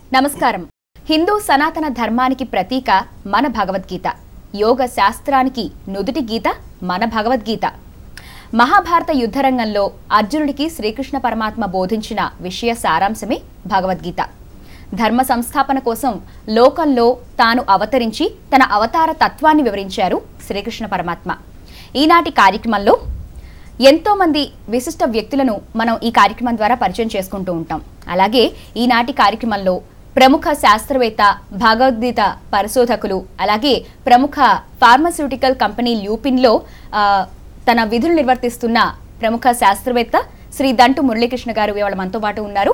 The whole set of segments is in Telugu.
నమస్కారం హిందూ సనాతన ధర్మానికి ప్రతీక మన భగవద్గీత యోగ శాస్త్రానికి నుదుటి గీత మన భగవద్గీత మహాభారత యుద్ధరంగంలో అర్జునుడికి శ్రీకృష్ణ పరమాత్మ బోధించిన విషయ సారాంశమే భగవద్గీత ధర్మ సంస్థాపన కోసం లోకంలో తాను అవతరించి తన అవతార తత్వాన్ని వివరించారు శ్రీకృష్ణ పరమాత్మ ఈనాటి కార్యక్రమంలో ఎంతో మంది విశిష్ట వ్యక్తులను మనం ఈ కార్యక్రమం ద్వారా పరిచయం చేసుకుంటూ ఉంటాం అలాగే ఈనాటి కార్యక్రమంలో ప్రముఖ శాస్త్రవేత్త భగవద్గీత పరిశోధకులు అలాగే ప్రముఖ ఫార్మస్యూటికల్ కంపెనీ ల్యూపిన్లో ఆ, తన విధులు నిర్వర్తిస్తున్న ప్రముఖ శాస్త్రవేత్త శ్రీ దంటు మురళీకృష్ణ గారు ఇవాళ మనతో పాటు ఉన్నారు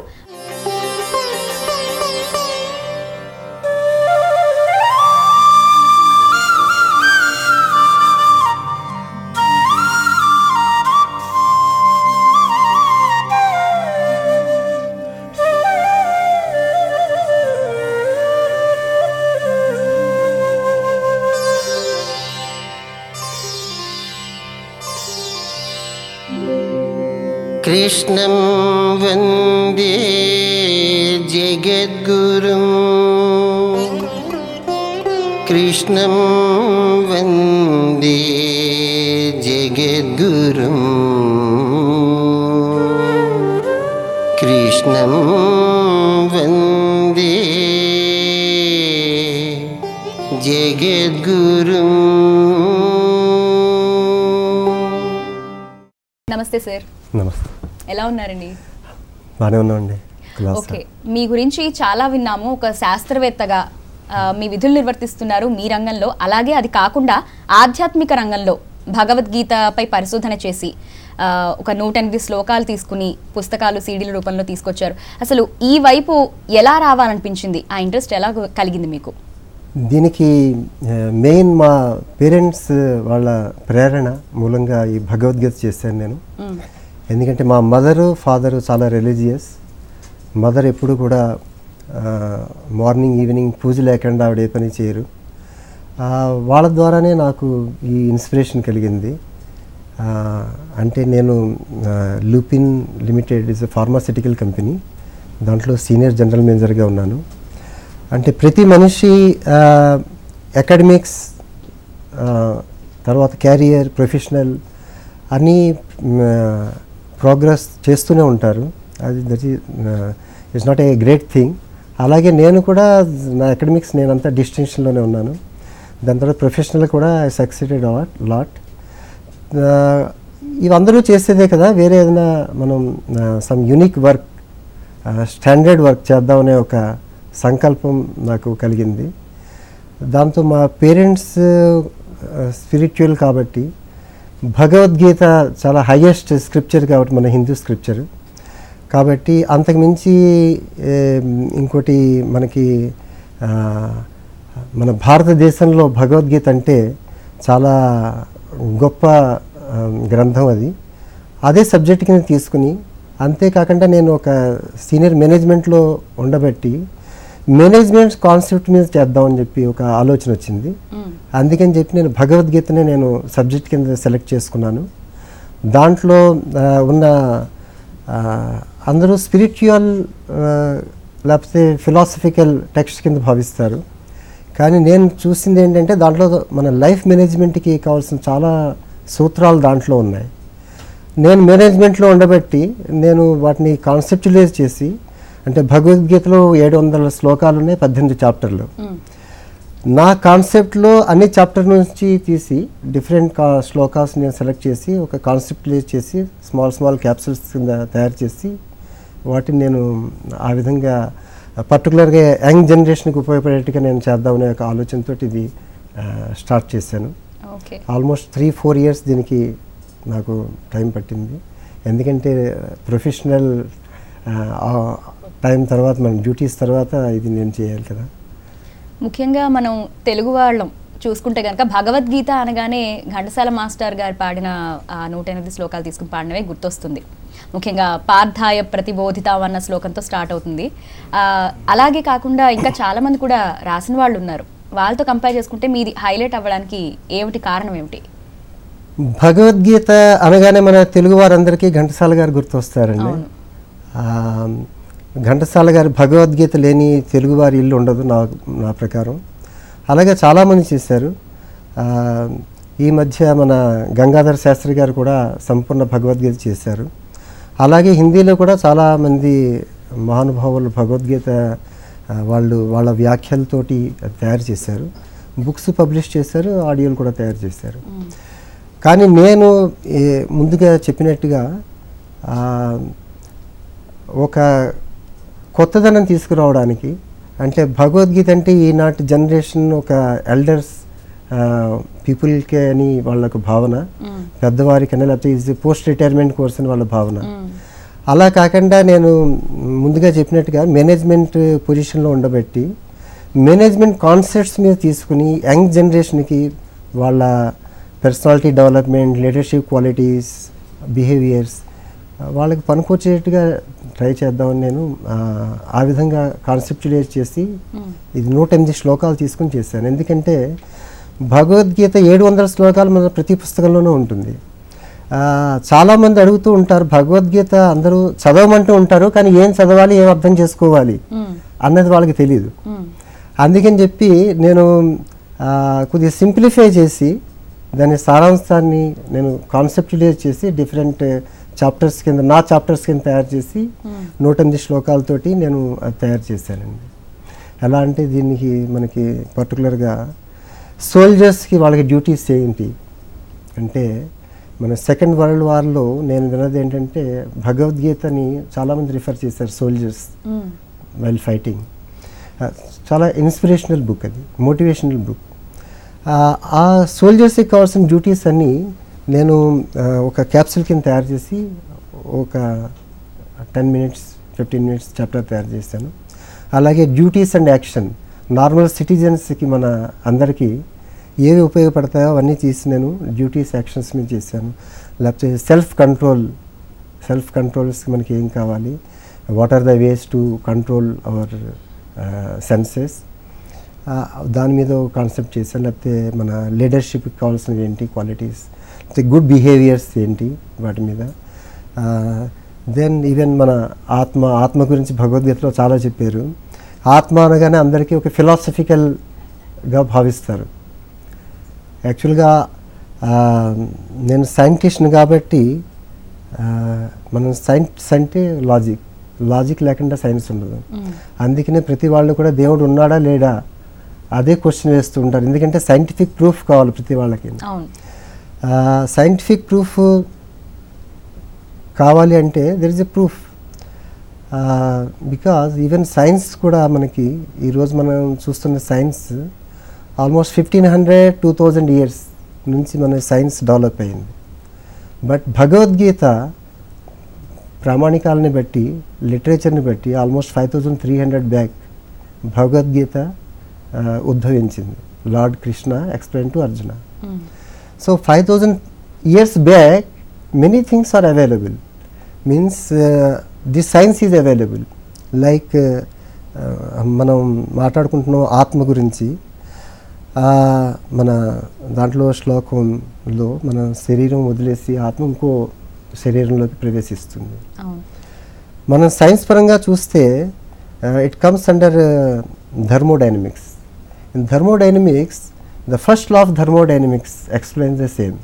कृष्णं वन्दे जगद्गुरुं कृष्णं वन्दे जगद्गुरुं कृष्णं वन्दे जगद्गुरुम् నమస్తే సార్ నమస్తే ఎలా ఉన్నారండి బాగానే ఉన్నామండి క్లాస్ ఓకే మీ గురించి చాలా విన్నాము ఒక శాస్త్రవేత్తగా ఆ, మీ విధులు నిర్వర్తిస్తున్నారు మీ రంగంలో అలాగే అది కాకుండా ఆధ్యాత్మిక రంగంలో భగవద్గీతపై పరిశోధన చేసి ఆ, ఒక నూట ఎనిమిది శ్లోకాలు తీసుకుని పుస్తకాలు సీడీల రూపంలో తీసుకొచ్చారు అసలు ఈ వైపు ఎలా రావాలనిపించింది ఆ ఇంట్రెస్ట్ ఎలా కలిగింది మీకు దీనికి మెయిన్ మా పేరెంట్స్ వాళ్ళ ప్రేరణ మూలంగా ఈ భగవద్గీత చేశాను నేను మ్మ్. ఎందుకంటే మా మదరు ఫాదరు చాలా రిలీజియస్ మదర్ ఎప్పుడు కూడా మార్నింగ్ ఈవినింగ్ పూజ లేకుండా ఆవిడ ఏ పని చేయరు ఆ, వాళ్ళ ద్వారానే నాకు ఈ ఇన్స్పిరేషన్ కలిగింది ఆ, అంటే నేను Lupin limited is pharmaceutical company దాంట్లో సీనియర్ జనరల్ మేనేజర్గా ఉన్నాను అంటే ప్రతి మనిషి అకాడమిక్స్ తర్వాత క్యారియర్ ప్రొఫెషనల్ అన్నీ ప్రోగ్రెస్ చేస్తూనే ఉంటారు అది that it's not a great thing అలాగే నేను కూడా నా అకాడమిక్స్ నేనంతా డిస్టింక్షన్లోనే ఉన్నాను దాని తర్వాత ప్రొఫెషనల్ కూడా ఐ సక్సెడెడ్ లాట్ ఇవందరూ చేసేదే కదా వేరే ఏదైనా మనం some unique work standard work చేద్దామనే ఒక సంకల్పం నాకు కలిగింది దాంతో మా పేరెంట్స్ స్పిరిచువల్ కాబట్టి భగవద్గీత చాలా హయ్యెస్ట్ స్క్రిప్చర్ కాబట్టి మన హిందూ స్క్రిప్చర్ కాబట్టి అంతకుమించి ఏ, ఇంకోటి మనకి ఆ, మన భారతదేశంలో భగవద్గీత అంటే చాలా గొప్ప ఆ, గ్రంథం అది అదే సబ్జెక్ట్ కింద తీసుకుని అంతేకాకుండా నేను ఒక సీనియర్ మేనేజ్మెంట్లో ఉండబట్టి మేనేజ్మెంట్ కాన్సెప్ట్ మీద చేద్దామని చెప్పి ఒక ఆలోచన వచ్చింది మ్మ్. అందుకని చెప్పి నేను భగవద్గీతనే నేను సబ్జెక్ట్ కింద సెలెక్ట్ చేసుకున్నాను దాంట్లో ఆ, ఉన్న ఆ, అందరూ స్పిరిచువల్ లేకపోతే ఫిలాసఫికల్ టెక్స్ట్ కింద భావిస్తారు కానీ నేను చూసింది ఏంటంటే దాంట్లో మన లైఫ్ మేనేజ్మెంట్కి కావాల్సిన చాలా సూత్రాలు దాంట్లో ఉన్నాయి నేను మేనేజ్మెంట్లో ఉండబట్టి నేను వాటిని కాన్సెప్చులైజ్ చేసి అంటే భగవద్గీతలో ఏడు వందల శ్లోకాలు ఉన్నాయి పద్దెనిమిది చాప్టర్లు మ్మ్. నా కాన్సెప్ట్లో అన్ని చాప్టర్ నుంచి తీసి డిఫరెంట్ కా శ్లోకాస్ నేను సెలెక్ట్ చేసి ఒక కాన్సెప్ట్లైజ్ చేసి స్మాల్ స్మాల్ క్యాప్సూల్స్ కింద తయారు చేసి వాటిని నేను ఆ విధంగా పర్టికులర్గా యంగ్ జనరేషన్కి ఉపయోగపడేట్టుగా నేను చేద్దామనే ఒక ఆలోచనతో ఇది స్టార్ట్ చేశాను okay almost three four years దీనికి నాకు టైం పట్టింది ఎందుకంటే ప్రొఫెషనల్ టైం తర్వాత మన డ్యూటీస్ తర్వాత ఇది నేను చేయాలి కదా ముఖ్యంగా మనం తెలుగు వాళ్ళం చూసుకుంటే కనుక భగవద్గీత అనగానే ఘంటసాల మాస్టర్ గారు పాడిన ఆ నూట ఎనిమిది శ్లోకాలు తీసుకుని పాడినవే గుర్తొస్తుంది ముఖ్యంగా పార్థాయ ప్రతిబోధిత అన్న శ్లోకంతో స్టార్ట్ అవుతుంది ఆ, అలాగే కాకుండా ఇంకా చాలా మంది కూడా రాసిన వాళ్ళు ఉన్నారు వాళ్ళతో కంపేర్ చేసుకుంటే మీది హైలైట్ అవ్వడానికి ఏమిటి కారణం ఏమిటి భగవద్గీత అనగానే మన తెలుగు వారందరికీ ఘంటసాల గారు గుర్తొస్తారండి అవును. ఆ, ఘంటసాల గారి భగవద్గీత లేని తెలుగువారి ఇల్లు ఉండదు నా నా ప్రకారం అలాగే చాలామంది చేశారు ఆ, ఈ మధ్య మన గంగాధర శాస్త్రి గారు కూడా సంపూర్ణ భగవద్గీత చేశారు అలాగే హిందీలో కూడా చాలామంది మహానుభావులు భగవద్గీత ఆ, వాళ్ళు వాళ్ళ వ్యాఖ్యలతోటి అది తయారు చేశారు బుక్స్ పబ్లిష్ చేశారు ఆడియోలు కూడా తయారు చేశారు కానీ నేను ఏ- ముందుగా చెప్పినట్టుగా ఆ, ఒక కొత్తదనం తీసుకురావడానికి అంటే భగవద్గీత అంటే ఈనాటి జనరేషన్ ఒక ఎల్డర్స్ పీపుల్కే అని వాళ్ళకు భావన పెద్దవారికైనా లేకపోతే ఇది పోస్ట్ రిటైర్మెంట్ కోర్స్ అని వాళ్ళ భావన అలా కాకుండా నేను ముందుగా చెప్పినట్టుగా మేనేజ్మెంట్ పొజిషన్లో ఉండబట్టి మేనేజ్మెంట్ కాన్సెప్ట్స్ మీద తీసుకుని యంగ్ జనరేషన్కి వాళ్ళ personality development leadership qualities behaviours వాళ్ళకి పనికొచ్చేట్టుగా ట్రై చేద్దామని నేను ఆ, ఆ విధంగా కాన్సెప్చులైజ్ చేసి ఇది నూట ఎనిమిది శ్లోకాలు తీసుకుని చేశాను ఎందుకంటే భగవద్గీత ఏడు వందల శ్లోకాలు మన ప్రతి పుస్తకంలోనూ ఉంటుంది ఆ, చాలామంది అడుగుతూ ఉంటారు భగవద్గీత అందరూ చదవమంటూ ఉంటారు కానీ ఏం చదవాలి ఏం అర్థం చేసుకోవాలి అన్నది వాళ్ళకి తెలియదు అందుకని చెప్పి నేను ఆ, కొద్దిగా సింప్లిఫై చేసి దాని సారాంశాన్ని నేను కాన్సెప్టులైజ్ చేసి డిఫరెంట్ చాప్టర్స్ కింద నా చాప్టర్స్ కింద తయారు చేసి నూట ఎనిమిది శ్లోకాలతోటి నేను అది తయారు చేశానండి ఎలా అంటే దీనికి మనకి పర్టికులర్గా సోల్జర్స్కి వాళ్ళకి డ్యూటీస్ ఏంటి అంటే మన సెకండ్ వరల్డ్ వార్లో నేను విన్నది ఏంటంటే భగవద్గీతని చాలామంది రిఫర్ చేశారు సోల్జర్స్ వైల్ ఫైటింగ్ చాలా ఇన్స్పిరేషనల్ బుక్ అది మోటివేషనల్ బుక్ ఆ సోల్జర్స్కి కావాల్సిన డ్యూటీస్ అన్నీ నేను ఆ, ఒక క్యాప్సిల్ కింద తయారు చేసి ఒక ten minutes fifteen minutes chapter తయారు చేశాను అలాగే డ్యూటీస్ అండ్ యాక్షన్ నార్మల్ సిటిజన్స్కి మన అందరికీ ఏవి ఉపయోగపడతాయో అవన్నీ తీసి నేను డ్యూటీస్ యాక్షన్స్ మీద చేశాను లేకపోతే సెల్ఫ్ కంట్రోల్ సెల్ఫ్ కంట్రోల్స్కి మనకి ఏం కావాలి what are the ways to control our senses దాని మీద కాన్సెప్ట్ చేశాను లేకపోతే మన లీడర్షిప్కి కావాల్సినవి ఏంటి క్వాలిటీస్ లేకపోతే గుడ్ బిహేవియర్స్ ఏంటి వాటి మీద దెన్ ఈవెన్ మన ఆత్మ ఆత్మ గురించి భగవద్గీతలో చాలా చెప్పారు ఆత్మ అనగానే అందరికీ ఒక ఫిలాసఫికల్గా భావిస్తారు యాక్చువల్గా ఆ, నేను సైంటిస్ట్ని కాబట్టి ఆ, మనం సైన్స్ అంటే లాజిక్ లాజిక్ లేకుండా సైన్స్ ఉండదు అందుకనే ప్రతి వాళ్ళు కూడా దేవుడు ఉన్నాడా లేడా అదే క్వశ్చన్ వేస్తూ ఉంటారు ఎందుకంటే సైంటిఫిక్ ప్రూఫ్ కావాలి ప్రతి వాళ్ళకి అవును సైంటిఫిక్ ప్రూఫ్ కావాలి అంటే there is a proof because even science కూడా మనకి ఈరోజు మనం చూస్తున్న science almost fifteen hundred two thousand years నుంచి మన సైన్స్ డెవలప్ అయింది బట్ భగవద్గీత ప్రామాణికాలని బట్టి లిటరేచర్ని బట్టి almost five thousand three hundred back Bhagavad Gita ఆ, ఉద్భవించింది lord Krishna explain to Arjuna so five thousand years back many things are available means the science is available like మనం మాట్లాడుకుంటున్నాం ఆత్మ గురించి ఆ, మన దాంట్లో శ్లోకంలో మన శరీరం వదిలేసి ఆత్మ ఇంకో శరీరంలోకి ప్రవేశిస్తుంది అవును మనం సైన్స్ పరంగా చూస్తే it comes under thermodynamics in thermodynamics the first law of thermodynamics explains the same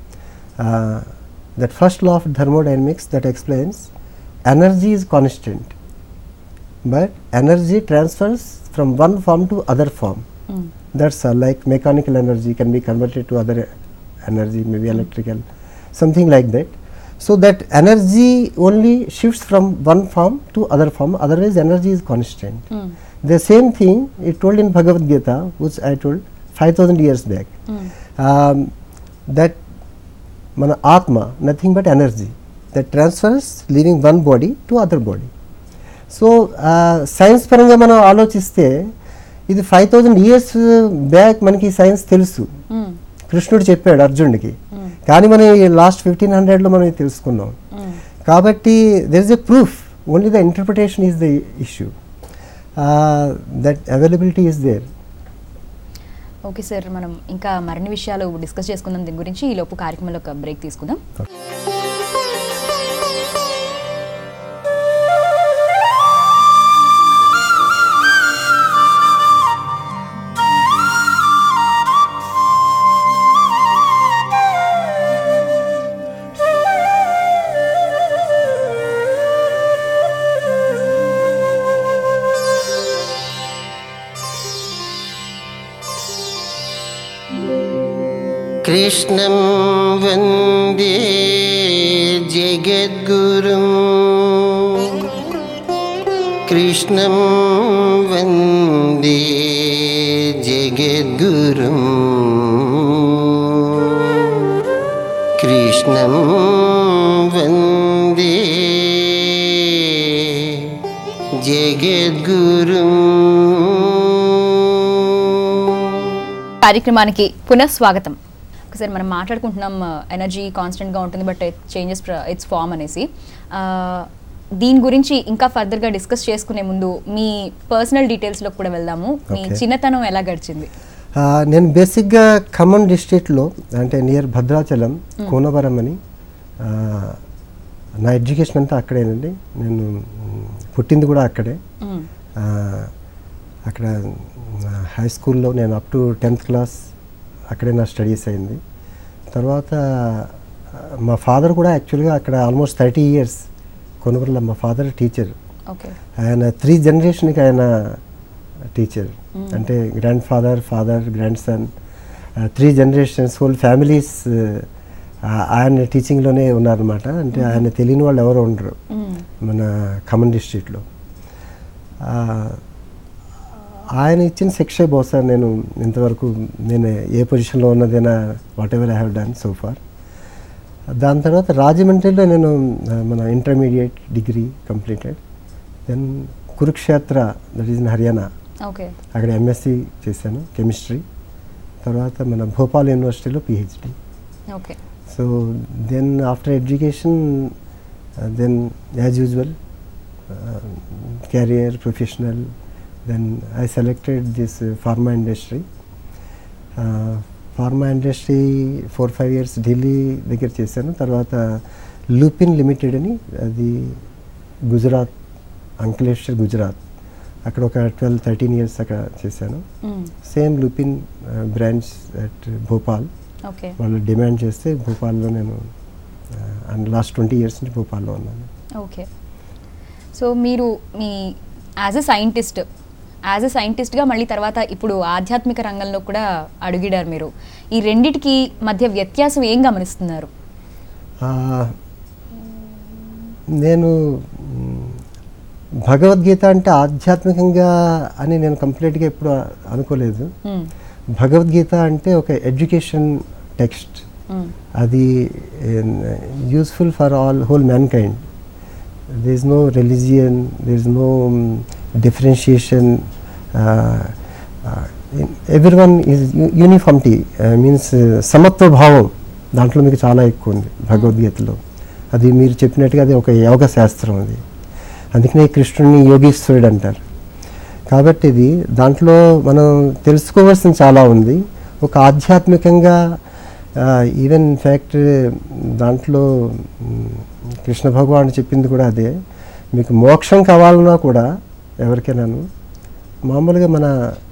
that first law of thermodynamics that explains energy is constant but energy transfers from one form to other form that's uh, like mechanical energy can be converted to other energy maybe electrical something like that so that energy only shifts from one form to other form otherwise energy is constant the same thing it told in bhagavad gita which i told 5000 years back um, that మన ఆత్మ nothing but energy that transfers living one body to other body so science పరంగా మనం ఆలోచిస్తే ఇది ఫైవ్ థౌజండ్ ఇయర్స్ బ్యాక్ మనకి సైన్స్ తెలుసు కృష్ణుడు చెప్పాడు అర్జునుడికి కానీ మనం ఈ లాస్ట్ ఫిఫ్టీన్ హండ్రెడ్లో మనం ఇది తెలుసుకున్నాం కాబట్టి there is a proof only the interpretation is the issue that availability is there okay sir మనం ఇంకా మరిన్ని విషయాలు డిస్కస్ చేసుకుందాం దీని గురించి ఈ లోపు కార్యక్రమంలో ఒక బ్రేక్ తీసుకుందాం कृष्णं वन्दे जगद्गुरुम् कृष्णं वन्दे जगद्गुरुम् कृष्णं वन्दे जगद्गुरुम् కార్యక్రమానికి పునఃస్వాగతం ఒకసారి మనం మాట్లాడుకుంటున్నాం ఎనర్జీ కాన్స్టెంట్గా ఉంటుంది బట్ చేంజెస్ ఇట్స్ ఫామ్ అనేసి ఆ, దీని గురించి ఇంకా ఫర్దర్గా డిస్కస్ చేసుకునే ముందు మీ పర్సనల్ డీటెయిల్స్లో కూడా వెళ్దాము మీ Okay. చిన్నతనం ఎలా గడిచింది ఆ, నేను బేసిక్గా ఖమ్మం డిస్ట్రిక్ట్లో అంటే నియర్ భద్రాచలం కోనవరం అని ఆ, నా ఎడ్యుకేషన్ అంతా అక్కడేనండి నేను మ్, పుట్టింది కూడా అక్కడే మ్మ్. ఆ, అక్కడ హై స్కూల్లో నేను అప్ టు టెన్త్ క్లాస్ అక్కడే నా స్టడీస్ అయింది తర్వాత ఆ, మా ఫాదర్ కూడా యాక్చువల్గా అక్కడ ఆల్మోస్ట్ థర్టీ ఇయర్స్ కొనుగోలు మా ఫాదర్ టీచర్ ఓకే ఆయన త్రీ జనరేషన్కి ఆయన టీచర్ అంటే grandfather father grandson three generations whole families ఆయన టీచింగ్లోనే ఉన్నారనమాట అంటే ఆయన తెలియని వాళ్ళు ఎవరు ఉండరు మ్మ్. మన ఖమ్మం డిస్ట్రిక్ట్లో ఆయన ఇచ్చిన శిక్షే బహుశా నేను ఇంతవరకు నేను ఏ పొజిషన్లో ఉన్నదైనా whatever I have done so far దాని తర్వాత రాజమండ్రిలో నేను ఆ, మన intermediate degree completed then Kurukshetra that is in Haryana okay అక్కడ ఎంఎస్సి చేశాను కెమిస్ట్రీ తర్వాత మన భోపాల్ యూనివర్సిటీలో PhD okay so then after education then as usual career professional then I selected this pharma industry pharma industry four five years Delhi దగ్గర చేశాను తర్వాత లూపిన్ లిమిటెడ్ అని అది గుజరాత్ అంకలేశ్వర్ గుజరాత్ అక్కడ ఒక ట్వెల్వ్ థర్టీన్ ఇయర్స్ అక్కడ చేశాను మ్మ్. Same Lupin branch at Bhopal okay వాళ్ళు డిమాండ్ చేస్తే భోపాల్లో నేను అండ్ లాస్ట్ ట్వంటీ ఇయర్స్ నుంచి భోపాల్లో ఉన్నాను ఓకే సో మీరు మీ as a scientist as a సైంటిస్ట్గా మళ్ళీ తర్వాత ఇప్పుడు ఆధ్యాత్మిక రంగంలో కూడా అడుగిడారు మీరు ఈ రెండిటికి మధ్య వ్యత్యాసం ఏం గమనిస్తున్నారు ఆ, నేను మ్, భగవద్గీత అంటే ఆధ్యాత్మికంగా అని నేను కంప్లీట్గా ఎప్పుడు అనుకోలేదు మ్మ్. భగవద్గీత అంటే ఒక ఎడ్యుకేషన్ టెక్స్ట్ మ్మ్. అది useful for all whole mankind there is no religion there is no um, differentiation uh, uh, in- everyone is u- uniformity uh, means uh, సమత్వ భావం దాంట్లో మీకు చాలా ఎక్కువ ఉంది భగవద్గీతలో అది మీరు చెప్పినట్టుగా అది ఒక యోగ శాస్త్రం అది అందుకనే కృష్ణుడిని యోగీశ్వరుడు అంటారు కాబట్టి ఇది దాంట్లో మనం తెలుసుకోవాల్సింది చాలా ఉంది ఒక ఆధ్యాత్మికంగా ఈవెన్ ఇన్ఫ్యాక్ట్ దాంట్లో మ్, కృష్ణ భగవాన్ చెప్పింది కూడా అదే మీకు మోక్షం కావాలన్నా కూడా ఎవరికైనాను మామూలుగా మన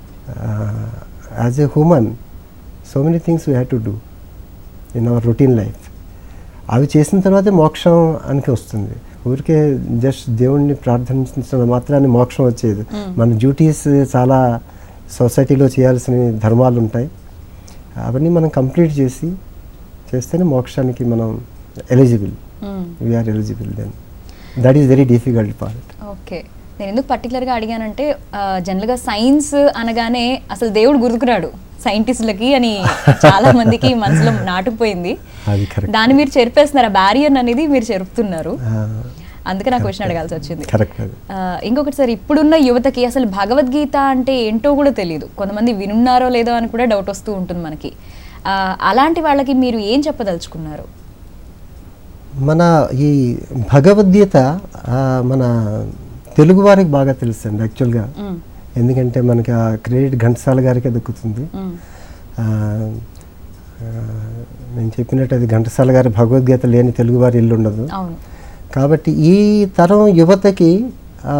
as a human so many things we have to do in our routine life అవి చేసిన తర్వాతే మోక్షం అనికి వస్తుంది ఊరికే జస్ట్ దేవుణ్ణి ప్రార్థించిన మాత్రాన్ని మోక్షం వచ్చేది మన డ్యూటీస్ చాలా సొసైటీలో చేయాల్సిన ధర్మాలు ఉంటాయి అవన్నీ మనం కంప్లీట్ చేసి చేస్తేనే మోక్షానికి మనం eligible hmm. We are eligible then that is very difficult part okay నేను ఎందుకు పర్టికులర్గా అడిగానంటే ఆ, జనరల్గా సైన్స్ అనగానే అసలు దేవుడు గుర్తుకురాడు సైంటిస్టులకి అని చాలా మందికి మనసులో నాటుకుపోయింది అది కరెక్ట్ దాన్ని మీరు చెరిపేస్తున్నారు ఆ బ్యారియర్ అనేది మీరు చెరుపుతున్నారు అందుకే నాకు క్వశ్చన్ అడగాల్సి వచ్చింది కరెక్ట్ అది ఆ, ఇంకొకటి సార్ ఇప్పుడున్న యువతకి అసలు భగవద్గీత అంటే ఏంటో కూడా తెలియదు కొంతమంది వినున్నారో లేదో అని కూడా డౌట్ వస్తూ ఉంటుంది మనకి ఆ, అలాంటి వాళ్ళకి మీరు ఏం చెప్పదలుచుకున్నారు మన ఈ భగవద్గీత ఆ, మన తెలుగు వారికి బాగా తెలుసండి యాక్చువల్గా మ్మ్. ఎందుకంటే మనకి ఆ క్రెడిట్ ఘంటసాల గారికే దక్కుతుంది మ్మ్. ఆ, ఆ, నేను చెప్పినట్టు అది ఘంటసాల గారి భగవద్గీత లేని తెలుగు వారి ఇల్లు ఉండదు అవును కాబట్టి ఈ తరం యువతకి ఆ,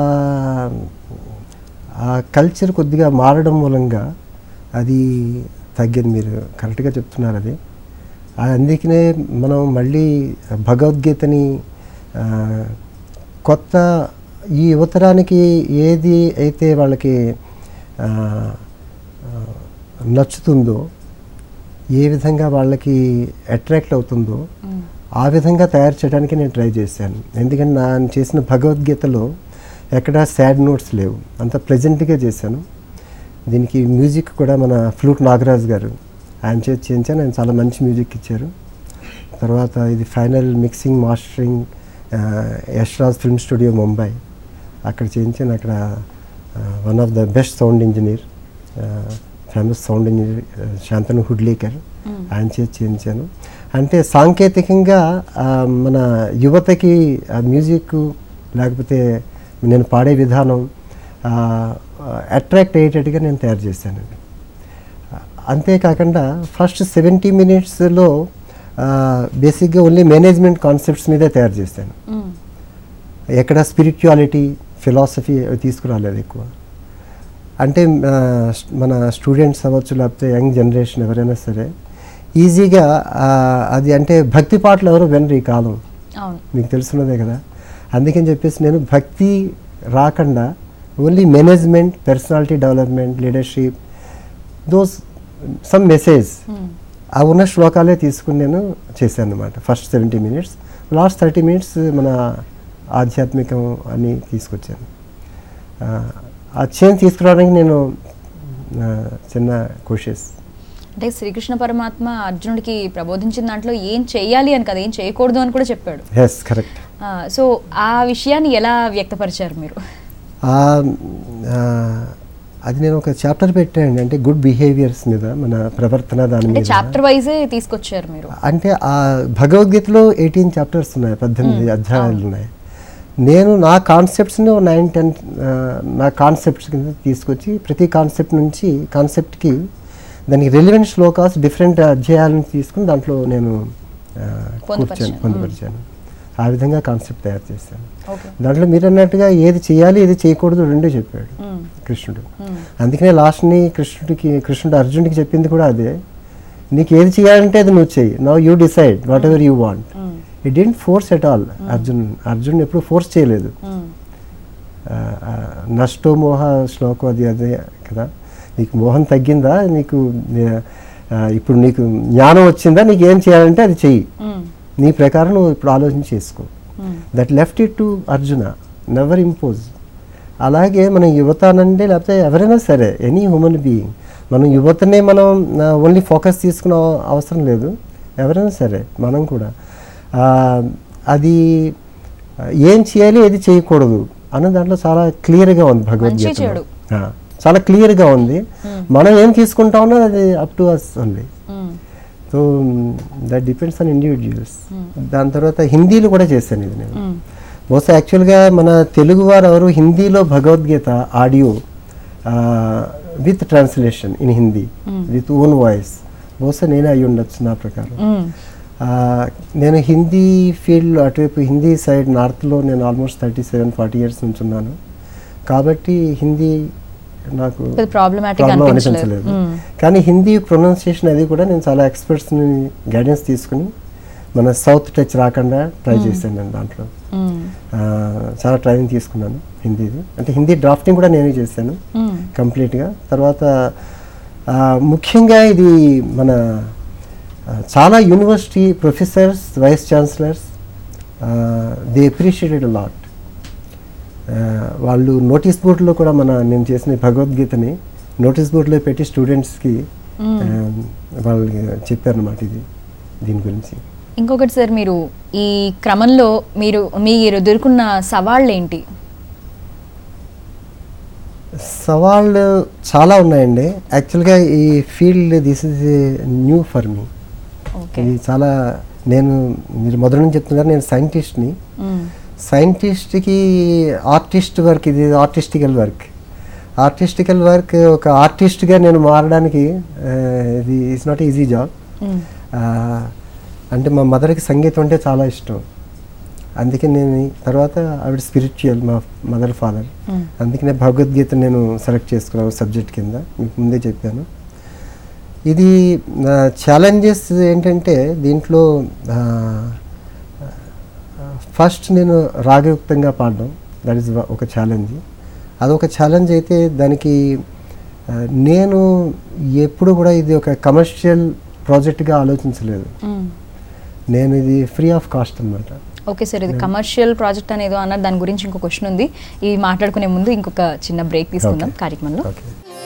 ఆ కల్చర్ కొద్దిగా మారడం మూలంగా అది తగ్గింది మీరు కరెక్ట్గా చెప్తున్నారు అది ఆ, అందుకనే మనం మళ్ళీ భగవద్గీతని ఆ, కొత్త ఈ యువతరానికి ఏది అయితే వాళ్ళకి ఆ, ఆ, నచ్చుతుందో ఏ విధంగా వాళ్ళకి అట్రాక్ట్ అవుతుందో ఆ విధంగా తయారు చేయడానికి నేను ట్రై చేశాను ఎందుకంటే నేను చేసిన భగవద్గీతలో ఎక్కడ సాడ్ నోట్స్ లేవు అంత ప్లెజెంట్గా చేశాను దీనికి మ్యూజిక్ కూడా మన ఫ్లూట్ నాగరాజ్ గారు ఆయన చేతి చేయించాను ఆయన చాలా మంచి మ్యూజిక్ ఇచ్చారు తర్వాత ఇది final mixing mastering Yash Raj film studio Mumbai అక్కడ చేయించాను అక్కడ one of the best sound engineer famous sound engineer Shantanu Hudlikar ఆయన చేతి చేయించాను అంటే సాంకేతికంగా ఆ, మన యువతకి ఆ మ్యూజిక్ లేకపోతే నేను పాడే విధానం అట్రాక్ట్ అయ్యేటట్టుగా నేను తయారు చేశానండి అంతేకాకుండా ఫస్ట్ సెవెంటీ మినిట్స్లో బేసిక్గా ఓన్లీ మేనేజ్మెంట్ కాన్సెప్ట్స్ మీదే తయారు చేశాను ఎక్కడ స్పిరిచువాలిటీ ఫిలాసఫీ అవి తీసుకురాలేదు ఎక్కువ అంటే ఆ, మన స్టూడెంట్స్ అవ్వచ్చు లేకపోతే యంగ్ జనరేషన్ ఎవరైనా సరే ఈజీగా ఆ, అది అంటే భక్తి పాటలు ఎవరు వినరు ఈ కాలం అవును మీకు తెలుసున్నదే కదా అందుకని చెప్పేసి నేను భక్తి రాకుండా only management personality development leadership those some message ఆ ఉన్న శ్లోకాలే తీసుకుని నేను చేశాను అనమాట first seventy minutes last thirty minutes మన ఆధ్యాత్మికం అని తీసుకొచ్చాను ఆ, ఆ చేంజ్ తీసుకురావడానికి నేను ఆ, చిన్న కోషెస్ అంటే శ్రీకృష్ణ పరమాత్మ అర్జునుడికి ప్రబోధించిన దాంట్లో ఏం చేయాలి అని కదా ఏం చేయకూడదు అని కూడా చెప్పాడు ఎస్ కరెక్ట్ ఆ, సో ఆ విషయాన్ని ఎలా వ్యక్తపరిచారు మీరు ఆ, ఆ, అది నేను ఒక చాప్టర్ పెట్టాను అంటే గుడ్ బిహేవియర్స్ మీద మన ప్రవర్తన దాని అంటే మీద చాప్టర్ వైజే తీసుకొచ్చారు మీరు అంటే ఆ భగవద్గీతలో ఎయిటీన్ చాప్టర్స్ ఉన్నాయి పద్దెనిమిది అధ్యాయాలు ఉన్నాయి నేను నా కాన్సెప్ట్స్ని నైన్ టెన్ నా కాన్సెప్ట్స్ కింద తీసుకొచ్చి ప్రతి కాన్సెప్ట్ నుంచి కాన్సెప్ట్కి దానికి రెలివెంట్ శ్లోకాస్ డిఫరెంట్ అధ్యాయాలను తీసుకుని దాంట్లో నేను ఆ, పొందుపరిచాను. కూర్చాను పొందుపరిచాను ఆ విధంగా కాన్సెప్ట్ తయారు చేశాను ఓకే దాంట్లో మీరు అన్నట్టుగా ఏది చేయాలి ఏది చేయకూడదు రెండూ చెప్పాడు కృష్ణుడు అందుకనే లాస్ట్ని కృష్ణుడికి కృష్ణుడు అర్జునుడికి చెప్పింది కూడా అదే నీకు ఏది చేయాలంటే అది నువ్వు చెయ్యి now you decide whatever you want it didn't force at all Arjun Arjun ఎప్పుడు ఫోర్స్ చేయలేదు ఆ, ఆ, నష్టో మోహ శ్లోకం అది అదే కదా నీకు మోహం తగ్గిందా నీకు ఆ, ఇప్పుడు నీకు జ్ఞానం వచ్చిందా నీకు ఏం చేయాలంటే అది చెయ్యి నీ ప్రకారం నువ్వు ఇప్పుడు ఆలోచన చేసుకో that left it to Arjuna never impose అలాగే మనం యువత అనండి లేకపోతే ఎవరైనా సరే ఎనీ హ్యూమన్ బీయింగ్ మనం యువతనే మనం ఓన్లీ ఫోకస్ తీసుకునే అవసరం లేదు ఎవరైనా సరే మనం కూడా ఆ, అది ఆ, ఏం చేయాలి ఏది చేయకూడదు అన్న దాంట్లో చాలా క్లియర్గా ఉంది భగవద్గీత చెడు. చాలా క్లియర్గా ఉంది మనం ఏం తీసుకుంటా ఉన్నది అది up to us only so that depends on individuals దాని తర్వాత హిందీలో కూడా చేశాను ఇది నేను బహుశా యాక్చువల్గా మన తెలుగు వారు ఎవరు హిందీలో Bhagavad Gita audio with translation in Hindi with own voice బహుశా నేనే అయి ఉండొచ్చు నా ప్రకారం ఆ, నేను హిందీ ఫీల్డ్ అటువైపు హిందీ సైడ్ నార్త్లో నేను almost thirty seven forty years నుంచి ఉన్నాను కాబట్టి హిందీ నాకు పెద్ద problematic problem అనిపించలేదు. అనిపించలేదు మ్మ్. కానీ హిందీ ప్రొనౌన్సియేషన్ అది కూడా నేను చాలా ఎక్స్పర్ట్స్ని గైడెన్స్ తీసుకుని మన సౌత్ టచ్ రాకుండా ట్రై చేశాను నేను దాంట్లో ఆ, చాలా ట్రైనింగ్ తీసుకున్నాను హిందీది అంటే హిందీ డ్రాఫ్టింగ్ కూడా నేనే చేశాను కంప్లీట్గా తర్వాత ఆ, ముఖ్యంగా ఇది మన ఆ, చాలా university professors vice chancellors they appreciated lot వాళ్ళు నోటీస్ బోర్డులో కూడా మన నేను చేసిన ఈ భగవద్గీతని నోటీస్ బోర్డులో పెట్టి స్టూడెంట్స్కి వాళ్ళకి చెప్పారనమాట ఇది దీని గురించి ఇంకొకటి సార్ మీరు ఈ క్రమంలో మీరు మీరు ఎదుర్కొన్న సవాళ్ళు ఏంటి సవాళ్ళు చాలా ఉన్నాయండి యాక్చువల్గా ఈ field this is new for me okay ఇది చాలా నేను మీరు మొదటి నుంచి చెప్తున్నారు నేను సైంటిస్ట్ని సైంటిస్ట్కి ఆర్టిస్ట్ వర్క్ ఇది ఆర్టిస్టికల్ వర్క్ ఆర్టిస్టికల్ వర్క్ ఒక ఆర్టిస్ట్గా నేను మారడానికి ఆ, ఇది ఇట్స్ నాట్ ఈజీ జాబ్ అంటే మా మదర్కి సంగీతం అంటే చాలా ఇష్టం అందుకే నేను ఈ- తర్వాత ఆవిడ స్పిరిచువల్ మా మదర్ ఫాదర్ అందుకనే భగవద్గీత నేను సెలెక్ట్ చేసుకున్నాను సబ్జెక్ట్ కింద మీకు ముందే చెప్పాను ఇది ఛాలెంజెస్ ఏంటంటే దీంట్లో ఫస్ట్ నేను రాగయుక్తంగా పాడడం దట్ ఈస్ ఒక ఛాలెంజ్ అదొక ఛాలెంజ్ అయితే దానికి ఆ, నేను ఎప్పుడు కూడా ఇది ఒక కమర్షియల్ ప్రాజెక్ట్గా ఆలోచించలేదు నేను ఇది ఫ్రీ ఆఫ్ కాస్ట్ అనమాట ఓకే సార్ ఇది కమర్షియల్ ప్రాజెక్ట్ అనేది అన్నారు దాని గురించి ఇంకో క్వశ్చన్ ఉంది ఇది మాట్లాడుకునే ముందు ఇంకొక చిన్న బ్రేక్ తీసుకుందాం Okay. కార్యక్రమంలో ఓకే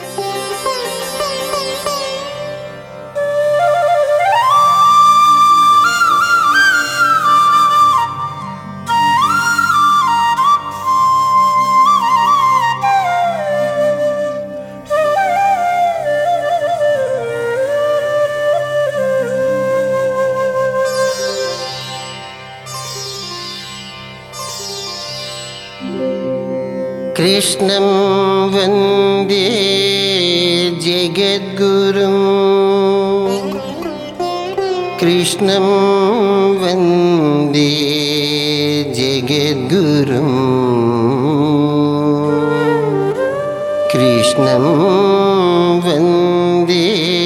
कृष्णं वन्दे जगद्गुरुं कृष्णं वन्दे जगद्गुरुं कृष्णं वन्दे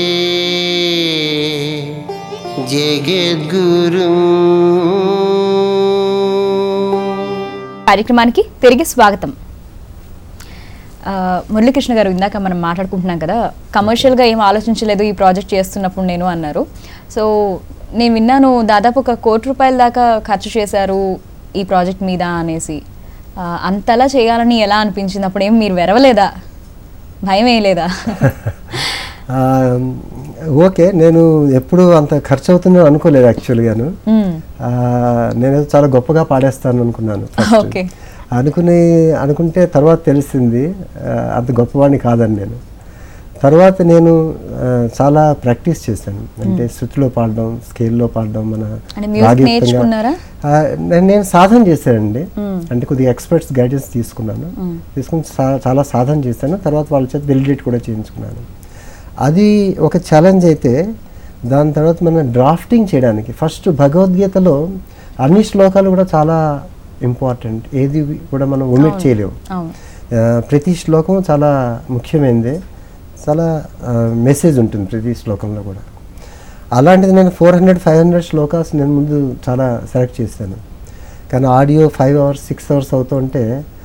जगद्गुरुम् కార్యక్రమానికి తిరిగి స్వాగతం ఆ, మురళీకృష్ణ గారు ఇందాక మనం మాట్లాడుకుంటున్నాం కదా కమర్షియల్గా ఏం ఆలోచించలేదు ఈ ప్రాజెక్ట్ చేస్తున్నప్పుడు నేను అన్నారు సో నేను విన్నాను దాదాపు ఒక కోటి రూపాయల దాకా ఖర్చు చేశారు ఈ ప్రాజెక్ట్ మీద అనేసి ఆ, అంతలా చేయాలని ఎలా అనిపించింది అప్పుడు ఏం మీరు వెరవలేదా భయం వేయలేదా ఆ, ఓకే నేను ఎప్పుడు అంత ఖర్చు అవుతుందని అనుకోలేదు యాక్చువల్గాను మ్మ్. ఆ, నేను చాలా గొప్పగా పాడేస్తాను అనుకున్నాను first. ఓకే. అనుకుని అనుకుంటే తర్వాత తెలిసింది ఆ, అంత గొప్పవాడిని కాదని నేను తర్వాత నేను ఆ, చాలా ప్రాక్టీస్ చేశాను అంటే శృతిలో పాడడం స్కేల్లో పాడడం మన అంటే music రాగయుక్తంగా. నేర్చుకున్నారా? ఆ, నేను నేను సాధన చేశానండి మ్మ్. అంటే కొద్దిగా ఎక్స్పర్ట్స్ గైడెన్స్ తీసుకున్నాను మ్మ్. తీసుకుని సా- చాలా సాధన చేశాను తర్వాత వాళ్ళ చేత వెలిడేట్ కూడా చేయించుకున్నాను అది ఒక ఛాలెంజ్ అయితే దాని తర్వాత మనం డ్రాఫ్టింగ్ చేయడానికి ఫస్ట్ భగవద్గీతలో అన్ని శ్లోకాలు కూడా చాలా ఇంపార్టెంట్ ఏది కూడా మనం ఒమిట్ అవును. చేయలేము అవును ఆ, ప్రతి శ్లోకం చాలా ముఖ్యమైనది చాలా మెసేజ్ ఉంటుంది ప్రతి శ్లోకంలో కూడా అలాంటిది నేను four hundred five hundred shlokas నేను ముందు చాలా సెలెక్ట్ చేశాను కానీ audio five hours six hours అవుతుంటే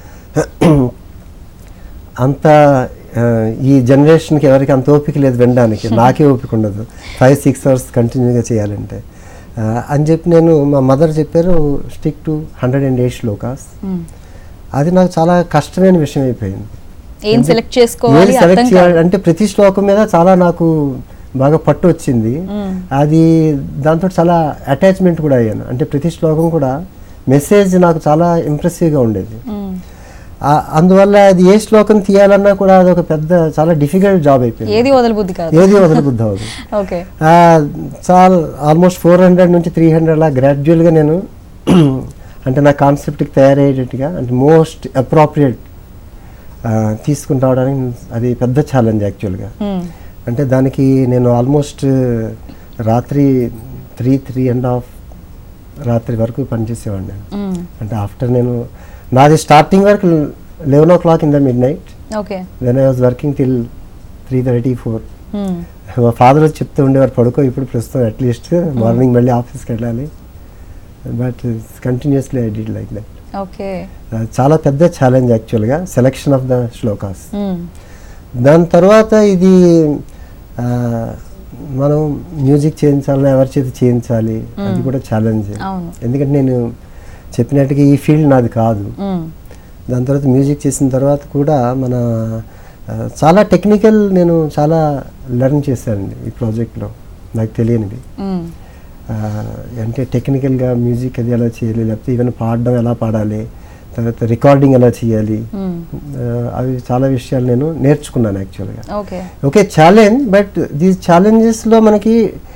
అంత ఆ, ఈ జనరేషన్కి ఎవరికి అంత ఓపిక లేదు వినడానికి నాకే ఓపిక ఉండదు ఫైవ్ సిక్స్ అవర్స్ కంటిన్యూగా చేయాలంటే ఆ, అని చెప్పి నేను మా మదర్ చెప్పారు stick to hundred and eight shlokas hmm. అది నాకు చాలా కష్టమైన విషయం అయిపోయింది ఏం ఎందుకు- సెలెక్ట్ చేసుకోవాలి ఏది select అర్థం చేయాలి కాదు అంటే ప్రతి శ్లోకం మీద చాలా నాకు బాగా పట్టు వచ్చింది మ్మ్. అది దాంతో చాలా అటాచ్మెంట్ కూడా అయ్యాను అంటే ప్రతి శ్లోకం కూడా మెసేజ్ నాకు చాలా ఇంప్రెసివ్గా ఉండేది మ్మ్. ఆ- అందువల్ల అది ఏ శ్లోకం తీయాలన్నా కూడా అది ఒక పెద్ద చాలా డిఫికల్ట్ జాబ్ అయిపోయింది ఏది వదలబుద్ధి కాదు ఏది వదలబుద్ధి అవ్వదు ఓకే ఆ, చాలా ఆల్మోస్ట్ ఫోర్ హండ్రెడ్ నుంచి త్రీ హండ్రెడ్ అలా గ్రాడ్యువల్గా నేను అంటే నా కాన్సెప్ట్కి తయారయ్యేటట్టుగా అంటే మోస్ట్ అప్రాప్రియేట్ తీసుకుని రావడానికి అది పెద్ద ఛాలెంజ్ యాక్చువల్గా మ్మ్. అంటే దానికి నేను ఆల్మోస్ట్ రాత్రి త్రీ త్రీ అండ్ హాఫ్ రాత్రి వరకు పనిచేసేవాడిని నేను మ్మ్. అంటే ఆఫ్టర్ నేను నాది స్టార్టింగ్ వరకు eleven o'clock in the midnight okay then I was working till three thirty four hmm. మా ఫాదర్ వచ్చి చెప్తూ ఉండేవారు పడుకో ఇప్పుడు ప్రస్తుతం అట్లీస్ట్ మార్నింగ్ మళ్ళీ ఆఫీస్కి వెళ్ళాలి but continuously I did like that okay చాలా పెద్ద ఛాలెంజ్ యాక్చువల్గా selection of the shlokas hmm. దాని తర్వాత ఇది ఆ, మనం మ్యూజిక్ చేయించాలన్నా ఎవరి చేతి చేయించాలి అది మ్మ్. కూడా ఛాలెంజ్ అవును. ఎందుకంటే నేను చెప్పినట్టుగా ఈ ఫీల్డ్ నాది కాదు మ్మ్. దాని తర్వాత మ్యూజిక్ చేసిన తర్వాత కూడా మన ఆ, చాలా టెక్నికల్ నేను చాలా లెర్న్ చేశానండి ఈ ప్రాజెక్ట్లో నాకు తెలియనివి మ్మ్. ఆ, అంటే టెక్నికల్గా మ్యూజిక్ అది ఎలా చేయాలి లేకపోతే ఈవెన్ పాడడం ఎలా పాడాలి తర్వాత రికార్డింగ్ ఎలా చేయాలి మ్మ్. ఆ, అవి చాలా విషయాలు నేను నేర్చుకున్నాను యాక్చువల్గా okay okay challenge but these ఛాలెంజెస్లో మనకి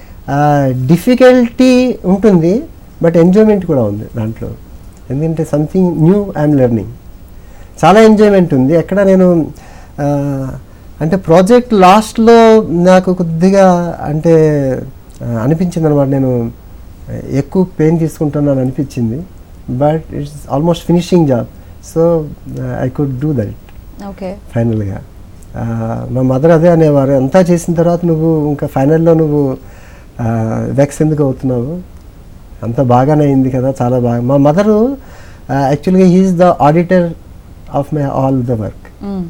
డిఫికల్టీ ఉంటుంది బట్ ఎంజాయ్మెంట్ కూడా ఉంది దాంట్లో ఎందుకంటే సంథింగ్ న్యూ ఐఎమ్ లెర్నింగ్ చాలా ఎంజాయ్మెంట్ ఉంది ఎక్కడ నేను ఆ, అంటే ప్రాజెక్ట్ లాస్ట్లో నాకు కొద్దిగా అంటే ఆ, అనిపించింది అనమాట నేను ఎక్కువ పెయిన్ తీసుకుంటున్నాను అనిపించింది but it's almost finishing job so I could do that okay ఫైనల్గా ఆ, మా మదర్ అదే అనేవారు అంతా చేసిన తర్వాత నువ్వు ఇంకా ఫైనల్లో నువ్వు వెక్స్ ఎందుకు అవుతున్నావు అంత బాగానే అయింది కదా చాలా బాగా మా మదరు యాక్చువల్గా he is the auditor of my all the work hmm.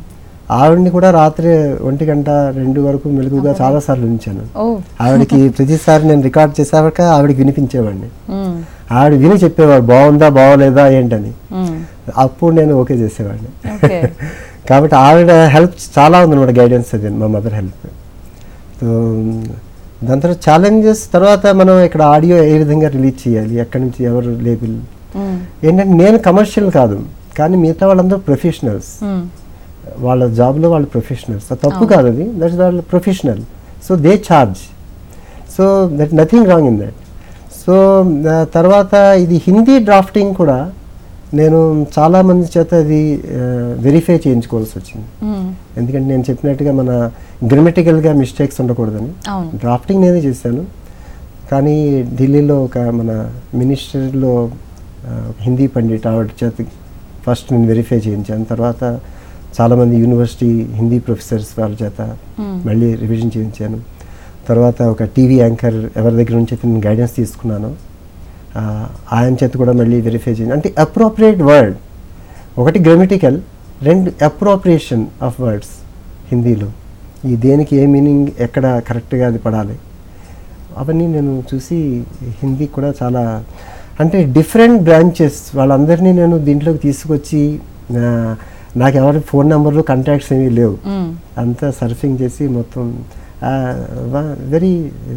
ఆవిడని కూడా రాత్రి ఒంటి గంట రెండు వరకు మెలుగుగా చాలాసార్లు ఉంచాను ఓ ఆవిడకి ప్రతిసారి నేను రికార్డ్ చేసాక ఆవిడకి వినిపించేవాడిని మ్మ్. ఆవిడ విని చెప్పేవాడు బాగుందా బాగోలేదా ఏంటని మ్మ్. అప్పుడు నేను ఓకే చేసేవాడిని ఓకే కాబట్టి ఆవిడ హెల్ప్ చాలా ఉంది అనమాట గైడెన్స్ అది మా మదర్ హెల్ప్ సో దాని తర్వాత ఛాలెంజెస్ తర్వాత మనం ఇక్కడ ఆడియో ఏ విధంగా రిలీజ్ చేయాలి ఎక్కడి నుంచి ఎవరు లేబుల్ మ్మ్. ఏంటంటే నేను కమర్షియల్ కాదు కానీ మిగతా వాళ్ళందరూ ప్రొఫెషనల్స్ మ్మ్. వాళ్ళ జాబ్లో వాళ్ళు ప్రొఫెషనల్స్ తప్పు కాదు అది దట్ వాళ్ళ professional so they charge so that nothing wrong in that so తర్వాత ఇది హిందీ డ్రాఫ్టింగ్ కూడా నేను చాలామంది చేత అది వెరిఫై చేయించుకోవాల్సి వచ్చింది మ్మ్. ఎందుకంటే నేను చెప్పినట్టుగా మన గ్రామటికల్గా మిస్టేక్స్ ఉండకూడదని అవును డ్రాఫ్టింగ్ నేనే చేశాను కానీ ఢిల్లీలో ఒక మన మినిస్టర్లో ఆ, ఒక హిందీ పండిట్ ఆవిడ చేత ఫస్ట్ నేను వెరిఫై చేయించాను తర్వాత చాలామంది యూనివర్సిటీ హిందీ ప్రొఫెసర్స్ వాళ్ళ చేత Hmm. మళ్ళీ రివిజన్ చేయించాను తర్వాత ఒక టీవీ యాంకర్ ఎవరి దగ్గర నుంచి అయితే నేను గైడెన్స్ తీసుకున్నాను ఆ, ఆయన చేత కూడా మళ్ళీ వెరిఫై చేయండి అంటే అప్రోప్రియేట్ వర్డ్ ఒకటి గ్రామటికల్ రెండు అప్రోప్రియేషన్ ఆఫ్ వర్డ్స్ హిందీలో ఈ దేనికి ఏ మీనింగ్ ఎక్కడ కరెక్ట్గా అది పడాలి అవన్నీ నేను చూసి హిందీ కూడా చాలా అంటే డిఫరెంట్ బ్రాంచెస్ వాళ్ళందరినీ నేను దీంట్లోకి తీసుకొచ్చి ఆ, నాకు ఎవరి ఫోన్ నెంబర్లు కాంటాక్ట్స్ ఏమీ లేవు మ్మ్. అంతా సర్ఫింగ్ చేసి మొత్తం వెరీ